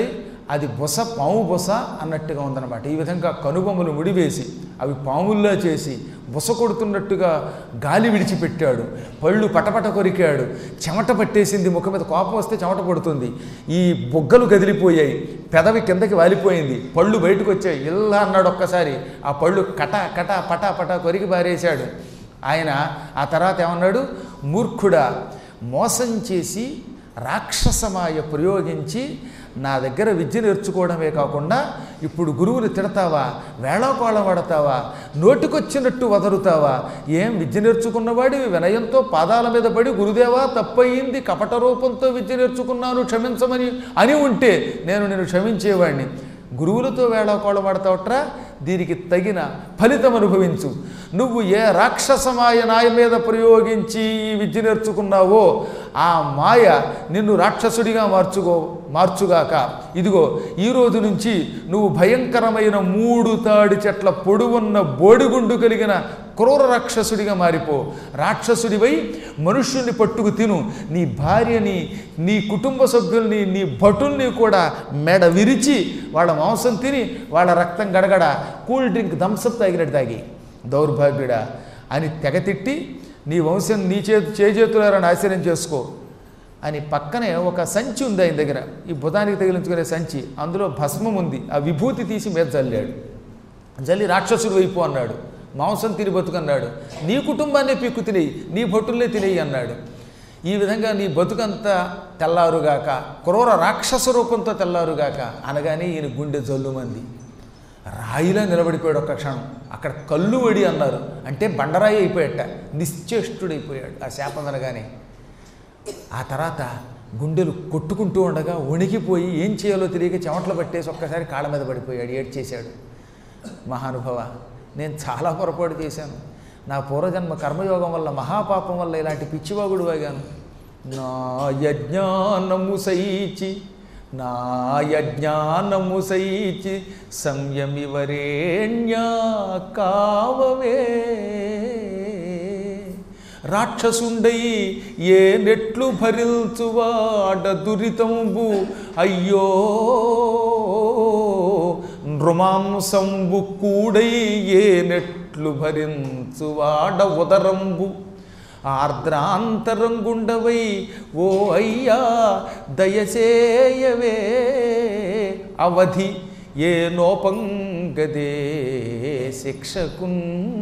అది బుస పాము బుస అన్నట్టుగా ఉందన్నమాట ఈ విధంగా కనుబొమ్మలు ముడివేసి అవి పాముల్లా చేసి బుస కొడుతున్నట్టుగా గాలి విడిచిపెట్టాడు పళ్ళు పటపట కొరికాడు చెమట పట్టేసింది ముఖం మీద కోపం వస్తే చెమట పడుతుంది ఈ బొగ్గలు కదిలిపోయాయి పెదవి కిందకి వాలిపోయింది పళ్ళు బయటకు వచ్చాయి ఇలా అన్నాడు ఒక్కసారి ఆ పళ్ళు కట కట పట పట కొరికి పారేశాడు ఆయన ఆ తర్వాత ఏమన్నాడు మూర్ఖుడా మోసం చేసి రాక్షసమాయ ప్రయోగించి నా దగ్గర విద్య నేర్చుకోవడమే కాకుండా ఇప్పుడు గురువుని తిడతావా వేళాకోళం పడతావా నోటికొచ్చినట్టు వదరుతావా ఏం విద్య నేర్చుకున్నవాడివి వినయంతో పాదాల మీద పడి గురుదేవా తప్పయింది కపట రూపంతో విద్య నేర్చుకున్నాను క్షమించమని అని ఉంటే నేను నేను క్షమించేవాడిని గురువులతో వేళాకోళం పడతావట్రా దీనికి తగిన ఫలితం అనుభవించు నువ్వు ఏ రాక్షసమాయ నాయ మీద ప్రయోగించి ఈ విద్య నేర్చుకున్నావో ఆ మాయ నిన్ను రాక్షసుడిగా మార్చుకో మార్చుగాక ఇదిగో ఈ రోజు నుంచి నువ్వు భయంకరమైన మూడు తాడి చెట్ల పొడువున్న బోడిగుండు కలిగిన క్రూర రాక్షసుడిగా మారిపో రాక్షసుడివై మనుష్యుల్ని పట్టుకు తిను నీ భార్యని నీ కుటుంబ సభ్యుల్ని నీ భటుల్ని కూడా మెడ విరిచి వాళ్ళ మాంసం తిని వాళ్ళ రక్తం గడగడ కూల్ డ్రింక్ థమ్సప్ తాగినట్టు తాగి దౌర్భాగ్యుడా అని తెగతిట్టి నీ వంశం నీ చేతు చేజేతులారా నాశనం చేసుకో అని పక్కనే ఒక సంచి ఉంది ఆయన దగ్గర ఈ బుధానికి తగిలించుకునే సంచి అందులో భస్మం ఉంది ఆ విభూతి తీసి మీద చల్లాడు జల్లి రాక్షసుడు వైపు అన్నాడు మాంసం తిని బతుకన్నాడు నీ కుటుంబాన్నే పీక్కు తినేయి నీ భటుల్నే తినేయి అన్నాడు ఈ విధంగా నీ బతుకంతా తెల్లారుగాక క్రూర రాక్షస రూపంతో తెల్లారుగాక అనగానే ఈయన గుండె జల్లుమంది రాయిలా నిలబడిపోయాడు ఒక్క క్షణం అక్కడ కళ్ళు వడి అన్నారు అంటే బండరాయి అయిపోయాట నిశ్చేష్టుడైపోయాడు ఆ శాపం అనగానే ఆ తర్వాత గుండెలు కొట్టుకుంటూ ఉండగా వణికిపోయి ఏం చేయాలో తెలియక చెమటలు పట్టేసి ఒక్కసారి కాళ్ళ మీద పడిపోయాడు ఏడ్చేశాడు మహానుభవ నేను చాలా పొరపాటు చేశాను నా పూర్వజన్మ కర్మయోగం వల్ల మహాపాపం వల్ల ఇలాంటి పిచ్చివాగుడు వాగాను నా యజ్ఞానము సైచి నా యజ్ఞానము సైచి సంయమి వరేణ్యా కావవే రాక్షసుండై ఏ నెట్లు భరించువాడ దురితంబు అయ్యో నృమాంసంబు కూడై ఏ నెట్లు భరించువాడ ఉదరంబు ఆర్ద్రాంతరంగుండవై ఓ అయ్యా దయచేయవే అవధి ఏ నోపంగదే శిక్షకున్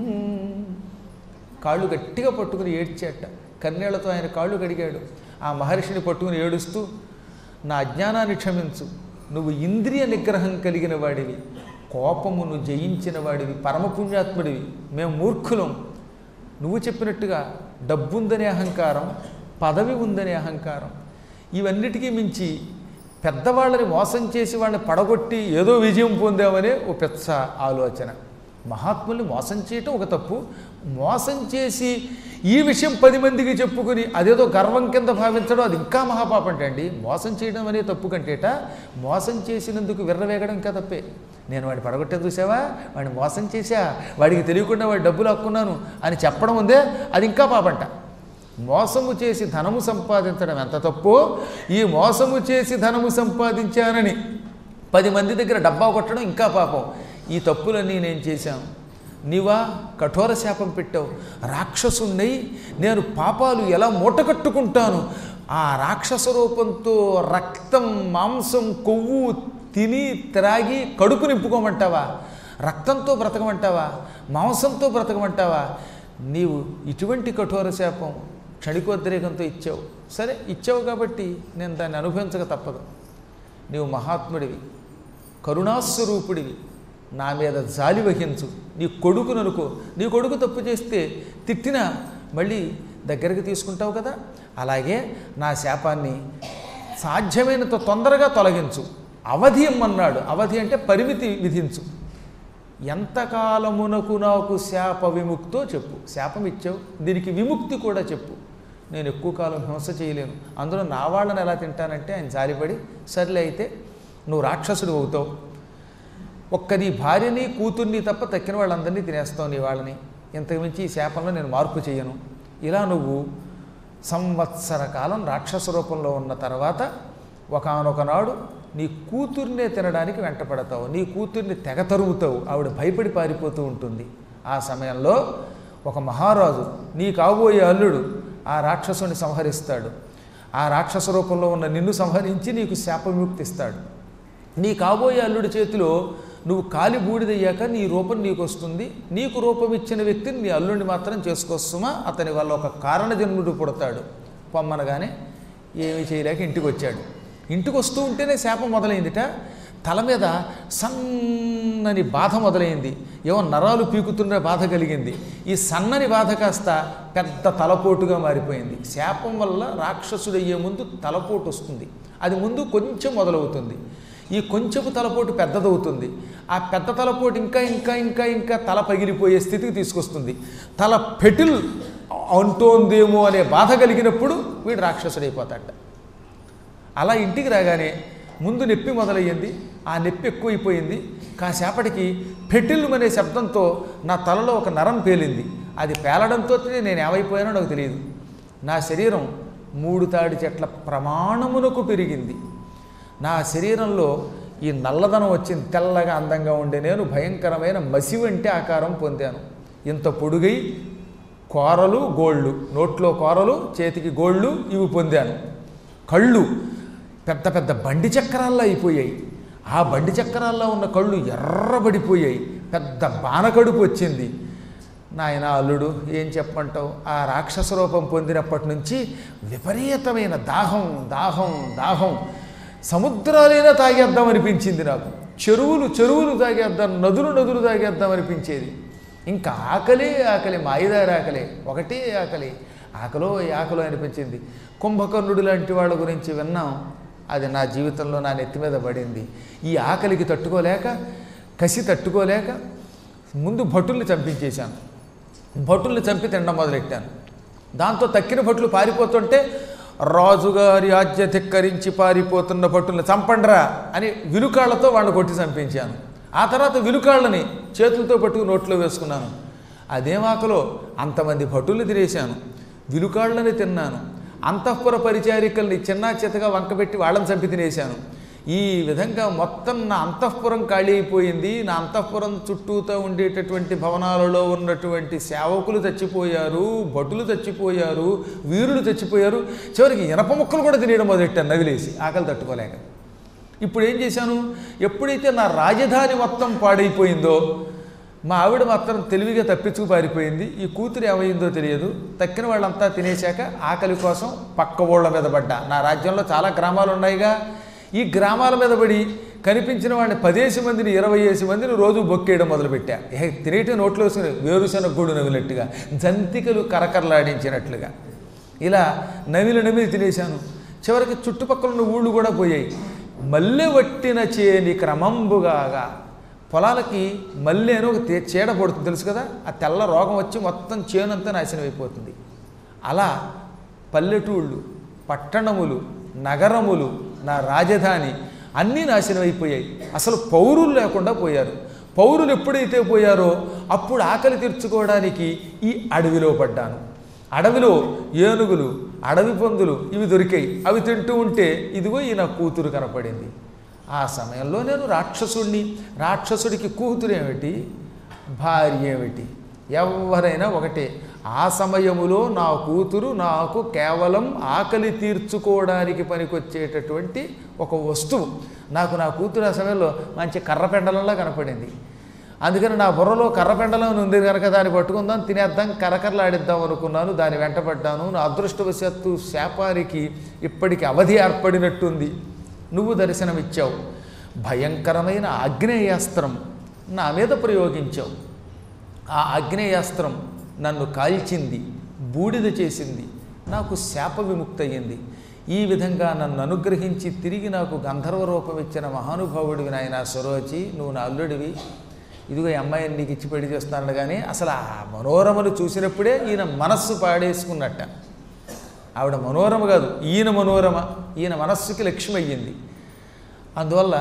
కాళ్ళు గట్టిగా పట్టుకుని ఏడ్చేట కన్నీళ్లతో ఆయన కాళ్ళు కడిగాడు ఆ మహర్షిని పట్టుకుని ఏడుస్తూ నా అజ్ఞానాన్ని క్షమించు నువ్వు ఇంద్రియ నిగ్రహం కలిగిన వాడివి కోపమును జయించిన వాడివి పరమపుణ్యాత్ముడివి మేము మూర్ఖులం నువ్వు చెప్పినట్టుగా డబ్బుందనే అహంకారం పదవి ఉందనే అహంకారం ఇవన్నిటికీ మించి పెద్దవాళ్ళని మోసం చేసి వాళ్ళని పడగొట్టి ఏదో విజయం పొందామనే ఓ పెద్ద ఆలోచన మహాత్ముల్ని మోసం చేయటం ఒక తప్పు మోసం చేసి ఈ విషయం పది మందికి చెప్పుకుని అదేదో గర్వం కింద భావించడం అది ఇంకా మహాపాపం అండి మోసం చేయడం అనే తప్పు కంటేట మోసం చేసినందుకు విర్రవేగడం ఇంకా తప్పే నేను వాడిని పడగొట్టే చూసావా వాడిని మోసం చేశా వాడికి తెలియకుండా వాడి డబ్బులు హక్కున్నాను అని చెప్పడం ఉందే అది ఇంకా పాపంట మోసము చేసి ధనము సంపాదించడం ఎంత తప్పో ఈ మోసము చేసి ధనము సంపాదించానని పది మంది దగ్గర డబ్బా కొట్టడం ఇంకా పాపం ఈ తప్పులన్నీ నేను చేశాను నీవా కఠోర శాపం పెట్టావు రాక్షసున్నై నేను పాపాలు ఎలా మూటకట్టుకుంటాను ఆ రాక్షస రూపంతో రక్తం మాంసం కొవ్వు తిని త్రాగి కడుపు నింపుకోమంటావా రక్తంతో బ్రతకమంటావా మాంసంతో బ్రతకమంటావా నీవు ఇటువంటి కఠోర శాపం క్షణికోద్రేకంతో ఇచ్చావు సరే ఇచ్చావు కాబట్టి నేను దాన్ని అనుభవించక తప్పదు నీవు మహాత్ముడివి కరుణాస్వరూపుడివి నా మీద జాలి వహించు నీ కొడుకును అనుకో నీ కొడుకు తప్పు చేస్తే తిట్టినా మళ్ళీ దగ్గరికి తీసుకుంటావు కదా అలాగే నా శాపాన్ని సాధ్యమైనంత తొందరగా తొలగించు అవధి ఇమ్మన్నాడు అవధి అంటే పరిమితి విధించు ఎంతకాలమునకు నాకు శాప విముక్తో చెప్పు శాపం ఇచ్చావు దీనికి విముక్తి కూడా చెప్పు నేను ఎక్కువ కాలం హింస చేయలేను అందులో నా వాళ్ళని ఎలా తింటానంటే ఆయన జారిపడి సర్లే అయితే నువ్వు రాక్షసుడు అవుతావు ఒక్క నీ భార్యని కూతుర్ని తప్ప తక్కిన వాళ్ళందరినీ తినేస్తావు నీ వాళ్ళని ఇంతకుమించి ఈ శాపంలో నేను మార్పు చేయను ఇలా నువ్వు సంవత్సర కాలం రాక్షస రూపంలో ఉన్న తర్వాత ఒకనొక నాడు నీ కూతుర్నే తినడానికి వెంటపడతావు నీ కూతుర్ని తెగ తరుగుతావు ఆవిడ భయపడి పారిపోతూ ఉంటుంది ఆ సమయంలో ఒక మహారాజు నీ కాబోయే అల్లుడు ఆ రాక్షసుని సంహరిస్తాడు ఆ రాక్షస రూపంలో ఉన్న నిన్ను సంహరించి నీకు శాపవిముక్తి ఇస్తాడు నీ కాబోయే అల్లుడి చేతిలో నువ్వు కాలి బూడిదయ్యాక నీ రూపం నీకు వస్తుంది నీకు రూపం ఇచ్చిన వ్యక్తిని నీ అల్లుడిని మాత్రం చేసుకోస్తుమా అతని వల్ల ఒక కారణ జన్ముడు పుడతాడు పొమ్మనగానే ఏమీ చేయలేక ఇంటికి వచ్చాడు ఇంటికి వస్తూ ఉంటేనే శాపం మొదలైందిట తల మీద సన్నని బాధ మొదలైంది ఏమో నరాలు పీకుతున్న బాధ కలిగింది ఈ సన్నని బాధ కాస్త పెద్ద తలపోటుగా మారిపోయింది శాపం వల్ల రాక్షసుడు అయ్యే ముందు తలపోటు వస్తుంది అది ముందు కొంచెం మొదలవుతుంది ఈ కొంచెపు తలపోటు పెద్దదవుతుంది ఆ పెద్ద తలపోటు ఇంకా ఇంకా ఇంకా ఇంకా తల పగిలిపోయే స్థితికి తీసుకొస్తుంది తల పెటిల్ అంటోందేమో అనే బాధ కలిగినప్పుడు వీడు రాక్షసుడైపోతాడట అలా ఇంటికి రాగానే ముందు నొప్పి మొదలయ్యింది ఆ నొప్పి ఎక్కువైపోయింది కాసేపటికి పెటిల్లు అనే శబ్దంతో నా తలలో ఒక నరం పేలింది అది పేలడంతో నేను ఏమైపోయానో నాకు తెలియదు నా శరీరం మూడు తాడి చెట్ల ప్రమాణమునకు పెరిగింది నా శరీరంలో ఈ నల్లదనం వచ్చింది తెల్లగా అందంగా ఉండే నేను భయంకరమైన మసి వంటి ఆకారం పొందాను ఇంత పొడుగై కోరలు గోళ్ళు నోట్లో కోరలు చేతికి గోళ్ళు ఇవి పొందాను కళ్ళు పెద్ద పెద్ద బండి చక్రాల్లో అయిపోయాయి ఆ బండి చక్రాల్లో ఉన్న కళ్ళు ఎర్రబడిపోయాయి పెద్ద బాణకడుపు వచ్చింది నాయన అల్లుడు ఏం చెప్పమంటావు ఆ రాక్షస రూపం పొందినప్పటి నుంచి విపరీతమైన దాహం దాహం దాహం సముద్రాలైనా తాగేద్దాం అనిపించింది నాకు చెరువులు చెరువులు తాగేద్దాం నదులు నదులు తాగేద్దాం అనిపించేది ఇంకా ఆకలి ఆకలి మాయిదారి ఆకలి ఒకటే ఆకలి ఆకలో ఆకలో అనిపించింది కుంభకర్ణుడు లాంటి వాళ్ళ గురించి విన్నాం అది నా జీవితంలో నా నెత్తి మీద పడింది ఈ ఆకలికి తట్టుకోలేక కసి తట్టుకోలేక ముందు భటుల్ని చంపించేశాను భటుల్ని చంపి తినడం మొదలెట్టాను దాంతో తక్కిన భటులు పారిపోతుంటే రాజుగారి ఆజ్ఞ ధిక్కరించి పారిపోతున్న భటుల్ని చంపండ్రా అని విలుకాళ్లతో వాడిని కొట్టి చంపించాను ఆ తర్వాత విలుకాళ్ళని చేతులతో పట్టుకు నోట్లో వేసుకున్నాను అదేమాకలో అంతమంది భటుల్ని తినేశాను విలుకాళ్ళని తిన్నాను అంతఃపుర పరిచారికల్ని చిన్న చితగా వంకబెట్టి వాళ్ళని చంపి తినేశాను ఈ విధంగా మొత్తం నా అంతఃపురం ఖాళీ అయిపోయింది నా అంతఃపురం చుట్టూతో ఉండేటటువంటి భవనాలలో ఉన్నటువంటి సేవకులు చచ్చిపోయారు భటులు చచ్చిపోయారు వీరులు చచ్చిపోయారు చివరికి ఇనప ముక్కలు కూడా తినేయడం మొదలెట్టాను నవిలేసి ఆకలి తట్టుకోలేక ఇప్పుడు ఏం చేశాను ఎప్పుడైతే నా రాజధాని మొత్తం పాడైపోయిందో మా ఆవిడ మాత్రం తెలివిగా తప్పించుకు పారిపోయింది ఈ కూతురు ఏమైందో తెలియదు తక్కిన వాళ్ళంతా తినేశాక ఆకలి కోసం పక్క ఊళ్ళ మీద పడ్డా నా రాజ్యంలో చాలా గ్రామాలు ఉన్నాయిగా ఈ గ్రామాల మీద పడి కనిపించిన వాడిని పదేసి మందిని ఇరవై వేసి మందిని రోజు బొక్కేయడం మొదలుపెట్టా ఏ తినేటే నోట్లో వేసుకుని వేరుశన గూడు నవ్వినట్టుగా జంతికలు కరకరలాడించినట్లుగా ఇలా నవిలి నమిలి తినేశాను చివరికి చుట్టుపక్కల ఉన్న ఊళ్ళు కూడా పోయాయి మల్లె వట్టిన చేని క్రమంబుగాగా పొలాలకి మల్లె అని ఒక తే- చీడ పడుతుంది తెలుసు కదా ఆ తెల్ల రోగం వచ్చి మొత్తం చేనంతా నాశనం అయిపోతుంది అలా పల్లెటూళ్ళు పట్టణములు నగరములు నా రాజధాని అన్నీ నాశనం అయిపోయాయి అసలు పౌరులు లేకుండా పోయారు పౌరులు ఎప్పుడైతే పోయారో అప్పుడు ఆకలి తీర్చుకోవడానికి ఈ అడవిలో పడ్డాను అడవిలో ఏనుగులు అడవి పందులు ఇవి దొరికాయి అవి తింటూ ఉంటే ఇదిగో ఈ నా కూతురు కనపడింది ఆ సమయంలో నేను రాక్షసుడిని రాక్షసుడికి కూతురు ఏమిటి భార్య ఏమిటి ఎవరైనా ఒకటే ఆ సమయములో నా కూతురు నాకు కేవలం ఆకలి తీర్చుకోవడానికి పనికొచ్చేటటువంటి ఒక వస్తువు నాకు నా కూతురు ఆ సమయంలో మంచి కర్రపెండలంలా కనపడింది అందుకని నా బుర్రలో కర్రపెండలం ఉంది కనుక దాన్ని పట్టుకుందాం తినేద్దాం కరకరలాడిద్దాం అనుకున్నాను దాని వెంటపడ్డాను నా అదృష్టవశాత్తు శాపానికి ఇప్పటికి అవధి ఏర్పడినట్టుంది నువ్వు దర్శనమిచ్చావు భయంకరమైన ఆగ్నేయాస్త్రం నా మీద ప్రయోగించావు ఆ ఆగ్నేయాస్త్రం నన్ను కాల్చింది బూడిద చేసింది నాకు శాప విముక్తి అయ్యింది ఈ విధంగా నన్ను అనుగ్రహించి తిరిగి నాకు గంధర్వ రూపం ఇచ్చిన మహానుభావుడివి నాయన సరోచి నువ్వు నా అల్లుడివి ఇదిగో ఈ అమ్మాయిని నీకు ఇచ్చి పెళ్లి చేస్తున్నాను కానీ అసలు ఆ మనోరమను చూసినప్పుడే ఈయన మనస్సు పాడేసుకున్నట్ట ఆవిడ మనోరమ కాదు ఈయన మనోరమ ఈయన మనస్సుకి లక్ష్మి అయ్యింది అందువల్ల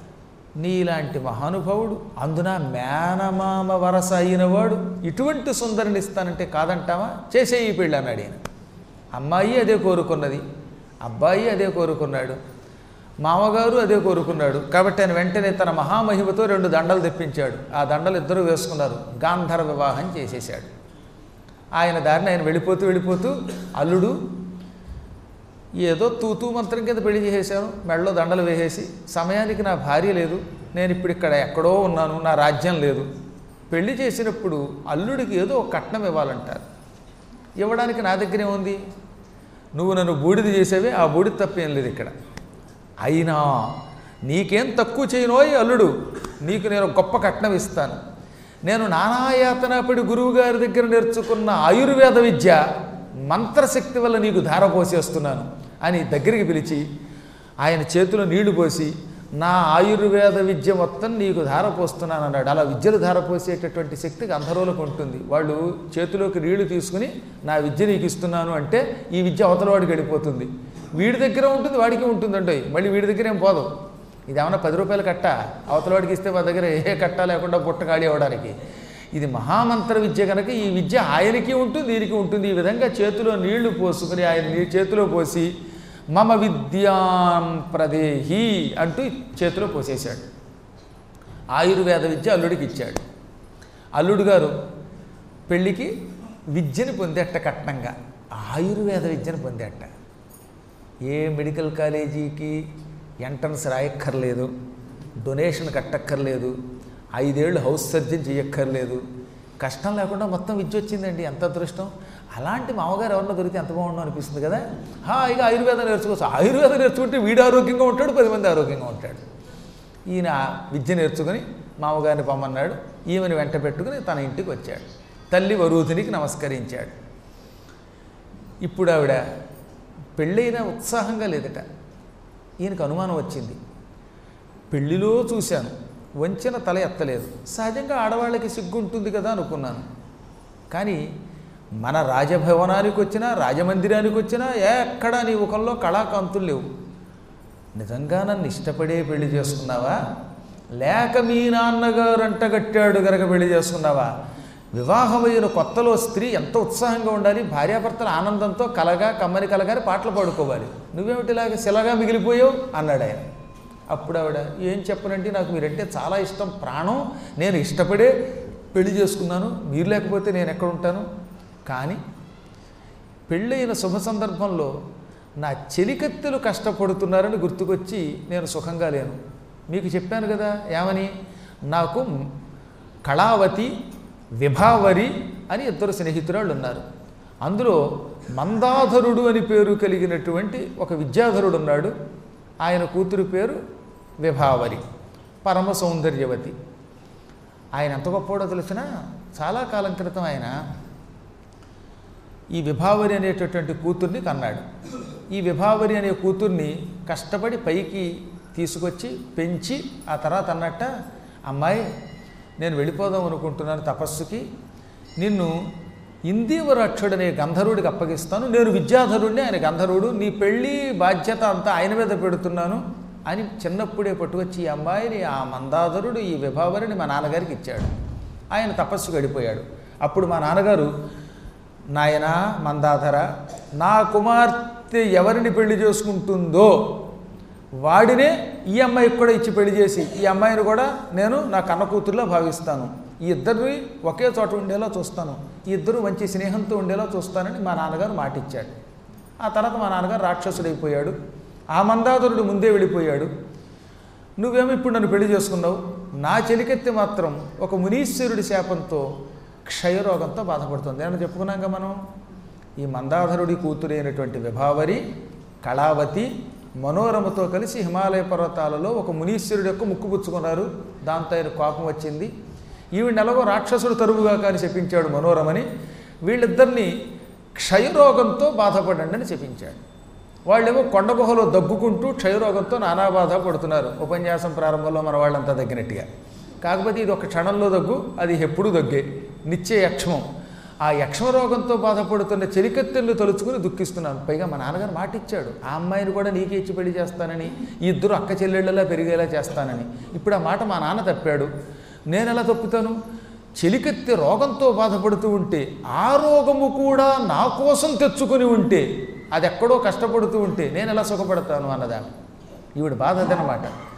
నీలాంటి మహానుభావుడు అందున మేనమామ వరస అయినవాడు ఇటువంటి సుందరిని ఇస్తానంటే కాదంటావా చేసే ఈ పెళ్ళి అన్నాడు ఈయన అమ్మాయి అదే కోరుకున్నది అబ్బాయి అదే కోరుకున్నాడు మామగారు అదే కోరుకున్నాడు కాబట్టి ఆయన వెంటనే తన మహామహిమతో రెండు దండలు తెప్పించాడు ఆ దండలు ఇద్దరు వేసుకున్నారు గాంధర్వ వివాహం చేసేశాడు ఆయన దారిని ఆయన వెళ్ళిపోతూ వెళ్ళిపోతూ అల్లుడు ఏదో తూతూ మంత్రం కింద పెళ్లి చేసేసాను మెడలో దండలు వేసేసి సమయానికి నా భార్య లేదు నేను ఇప్పుడు ఇక్కడ ఎక్కడో ఉన్నాను నా రాజ్యం లేదు పెళ్లి చేసినప్పుడు అల్లుడికి ఏదో ఒక కట్నం ఇవ్వాలంటారు ఇవ్వడానికి నా దగ్గరే ఉంది నువ్వు నన్ను బూడిద చేసేవే ఆ బూడిద తప్పేం లేదు ఇక్కడ అయినా నీకేం తక్కువ చేయనోయ్ అల్లుడు నీకు నేను గొప్ప కట్నం ఇస్తాను నేను నానాయాతనపడి గురువు గారి దగ్గర నేర్చుకున్న ఆయుర్వేద విద్య మంత్రశక్తి వల్ల నీకు ధార పోసేస్తున్నాను అని దగ్గరికి పిలిచి ఆయన చేతిలో నీళ్లు పోసి నా ఆయుర్వేద విద్య మొత్తం నీకు ధార పోస్తున్నాను అన్నాడు అలా విద్యలు ధార పోసేటటువంటి శక్తి గంధర్వులకు ఉంటుంది వాళ్ళు చేతిలోకి నీళ్లు తీసుకుని నా విద్య నీకు ఇస్తున్నాను అంటే ఈ విద్య అవతల వాడికి వెళ్ళిపోతుంది వీడి దగ్గర ఉంటుంది వాడికి ఉంటుందండి మళ్ళీ వీడి దగ్గర ఏం పోదు ఇది ఏమన్నా పది రూపాయలు కట్ట అవతల వాడికి ఇస్తే మా దగ్గర ఏ కట్ట లేకుండా బుట్ట ఖాళీ అవ్వడానికి ఇది మహామంత్ర విద్య కనుక ఈ విద్య ఆయనకి ఉంటుంది దీనికి ఉంటుంది ఈ విధంగా చేతిలో నీళ్లు పోసుకుని ఆయన నీ చేతిలో పోసి మమ విద్యాం ప్రదేహి అంటూ చేతిలో పోసేశాడు ఆయుర్వేద విద్య అల్లుడికి ఇచ్చాడు అల్లుడు గారు పెళ్ళికి విద్యను పొందేట కట్నంగా ఆయుర్వేద విద్యను పొందేట ఏ మెడికల్ కాలేజీకి ఎంట్రన్స్ రాయక్కర్లేదు డొనేషన్ కట్టక్కర్లేదు ఐదేళ్ళు హౌస్ సర్జన్ చేయక్కర్లేదు కష్టం లేకుండా మొత్తం విద్య వచ్చిందండి ఎంత అదృష్టం అలాంటి మామగారు ఎవరన్నా దొరికితే ఎంత బాగుండో అనిపిస్తుంది కదా హాయిగా ఆయుర్వేదం నేర్చుకోవచ్చు ఆయుర్వేదం నేర్చుకుంటే వీడు ఆరోగ్యంగా ఉంటాడు పది మంది ఆరోగ్యంగా ఉంటాడు ఈయన విద్య నేర్చుకుని మామగారిని పొమ్మన్నాడు ఈమెను వెంట పెట్టుకుని తన ఇంటికి వచ్చాడు తల్లి వరూధినికి నమస్కరించాడు ఇప్పుడు ఆవిడ పెళ్ళైన ఉత్సాహంగా లేదట ఈయనకు అనుమానం వచ్చింది పెళ్లిలో చూశాను వంచిన తల ఎత్తలేదు సహజంగా ఆడవాళ్ళకి సిగ్గు ఉంటుంది కదా అనుకున్నాను కానీ మన రాజభవనానికి వచ్చినా రాజమందిరానికి వచ్చినా ఎక్కడా నీ ముఖంలో కళాకాంతులు లేవు నిజంగా నన్ను ఇష్టపడే పెళ్లి చేసుకున్నావా లేక మీ నాన్నగారు అంటగట్టాడు గనక పెళ్లి చేసుకున్నావా వివాహమైన కొత్తలో స్త్రీ ఎంత ఉత్సాహంగా ఉండాలి భార్యాభర్తల ఆనందంతో కలగా కమ్మని కలగాని పాటలు పాడుకోవాలి నువ్వేమిటి ఇలాగ శిలగా మిగిలిపోయావు అన్నాడు ఆయన అప్పుడు ఆవిడ ఏం చెప్పనంటే నాకు మీరంటే చాలా ఇష్టం ప్రాణం నేను ఇష్టపడే పెళ్లి చేసుకున్నాను మీరు లేకపోతే నేను ఎక్కడ ఉంటాను కానీ పెళ్ళైన శుభ సందర్భంలో నా చెలికత్తెలు కష్టపడుతున్నారని గుర్తుకొచ్చి నేను సుఖంగా లేను మీకు చెప్పాను కదా ఏమని నాకు కళావతి విభావరి అని ఇద్దరు స్నేహితురాళ్ళు ఉన్నారు అందులో మందాధరుడు అని పేరు కలిగినటువంటి ఒక విద్యాధరుడు ఉన్నాడు ఆయన కూతురు పేరు విభావరి పరమ సౌందర్యవతి ఆయన ఎంత గొప్పవాడో తెలిసిన చాలా కాలం క్రితం ఆయన ఈ విభావరి అనేటటువంటి కూతుర్ని కన్నాడు ఈ విభావరి అనే కూతుర్ని కష్టపడి పైకి తీసుకొచ్చి పెంచి ఆ తర్వాత అన్నట్ట అమ్మాయి నేను వెళ్ళిపోదాం అనుకుంటున్నాను తపస్సుకి నిన్ను ఇందీవరాక్షుడనే గంధర్వుడికి అప్పగిస్తాను నేను విద్యాధరుడిని ఆయన గంధర్వుడు నీ పెళ్ళి బాధ్యత అంతా ఆయన మీద పెడుతున్నాను అని చిన్నప్పుడే పట్టుకొచ్చి ఈ అమ్మాయిని ఆ మందాధరుడు ఈ విభావరిని మా నాన్నగారికి ఇచ్చాడు ఆయన తపస్సు గడిపోయాడు అప్పుడు మా నాన్నగారు నాయనా మందాధర నా కుమార్తె ఎవరిని పెళ్లి చేసుకుంటుందో వాడినే ఈ అమ్మాయికి కూడా ఇచ్చి పెళ్లి చేసి ఈ అమ్మాయిని కూడా నేను నా కన్న కూతురులో భావిస్తాను ఈ ఇద్దరిని ఒకే చోట ఉండేలా చూస్తాను ఈ ఇద్దరు మంచి స్నేహంతో ఉండేలా చూస్తానని మా నాన్నగారు మాటిచ్చాడు ఆ తర్వాత మా నాన్నగారు రాక్షసుడైపోయాడు ఆ మందాధరుడు ముందే వెళ్ళిపోయాడు నువ్వేమో ఇప్పుడు నన్ను పెళ్లి చేసుకున్నావు నా చెలికెత్తి మాత్రం ఒక మునీశ్వరుడి శాపంతో క్షయరోగంతో బాధపడుతుంది ఏమన్నా చెప్పుకున్నాక మనం ఈ మందాధరుడి కూతురైనటువంటి విభావరి కళావతి మనోరమతో కలిసి హిమాలయ పర్వతాలలో ఒక మునీశ్వరుడు యొక్క ముక్కు పుచ్చుకున్నారు దాంతో ఆయన కోపం వచ్చింది ఈవిడ ఎలాగో రాక్షసుడు తరువుగా కానీ చెప్పించాడు మనోరమని వీళ్ళిద్దరిని క్షయరోగంతో బాధపడండి అని చెప్పించాడు వాళ్ళేమో కొండ గుహలో దగ్గుకుంటూ క్షయరోగంతో నానా బాధ పడుతున్నారు ఉపన్యాసం ప్రారంభంలో మన వాళ్ళంతా దగ్గినట్టుగా కాకపోతే ఇది ఒక క్షణంలో దగ్గు అది ఎప్పుడు దగ్గే నిత్య యక్షమం ఆ యక్ష్మ రోగంతో బాధపడుతున్న చెలికత్తెళ్ళు తలుచుకుని దుఃఖిస్తున్నాను పైగా మా నాన్నగారు మాట ఇచ్చాడు ఆ అమ్మాయిని కూడా నీకే ఇచ్చి పెళ్లి చేస్తానని ఈ ఇద్దరు అక్క చెల్లెళ్ళలా పెరిగేలా చేస్తానని ఇప్పుడు ఆ మాట మా నాన్న తప్పాడు నేను ఎలా తప్పుతాను చెలికత్తె రోగంతో బాధపడుతూ ఉంటే ఆ రోగము కూడా నా కోసం తెచ్చుకొని ఉంటే అది ఎక్కడో కష్టపడుతూ ఉంటే నేను ఎలా సుఖపడతాను అన్నదాన్ని ఈవిడ బాధ అదనమాట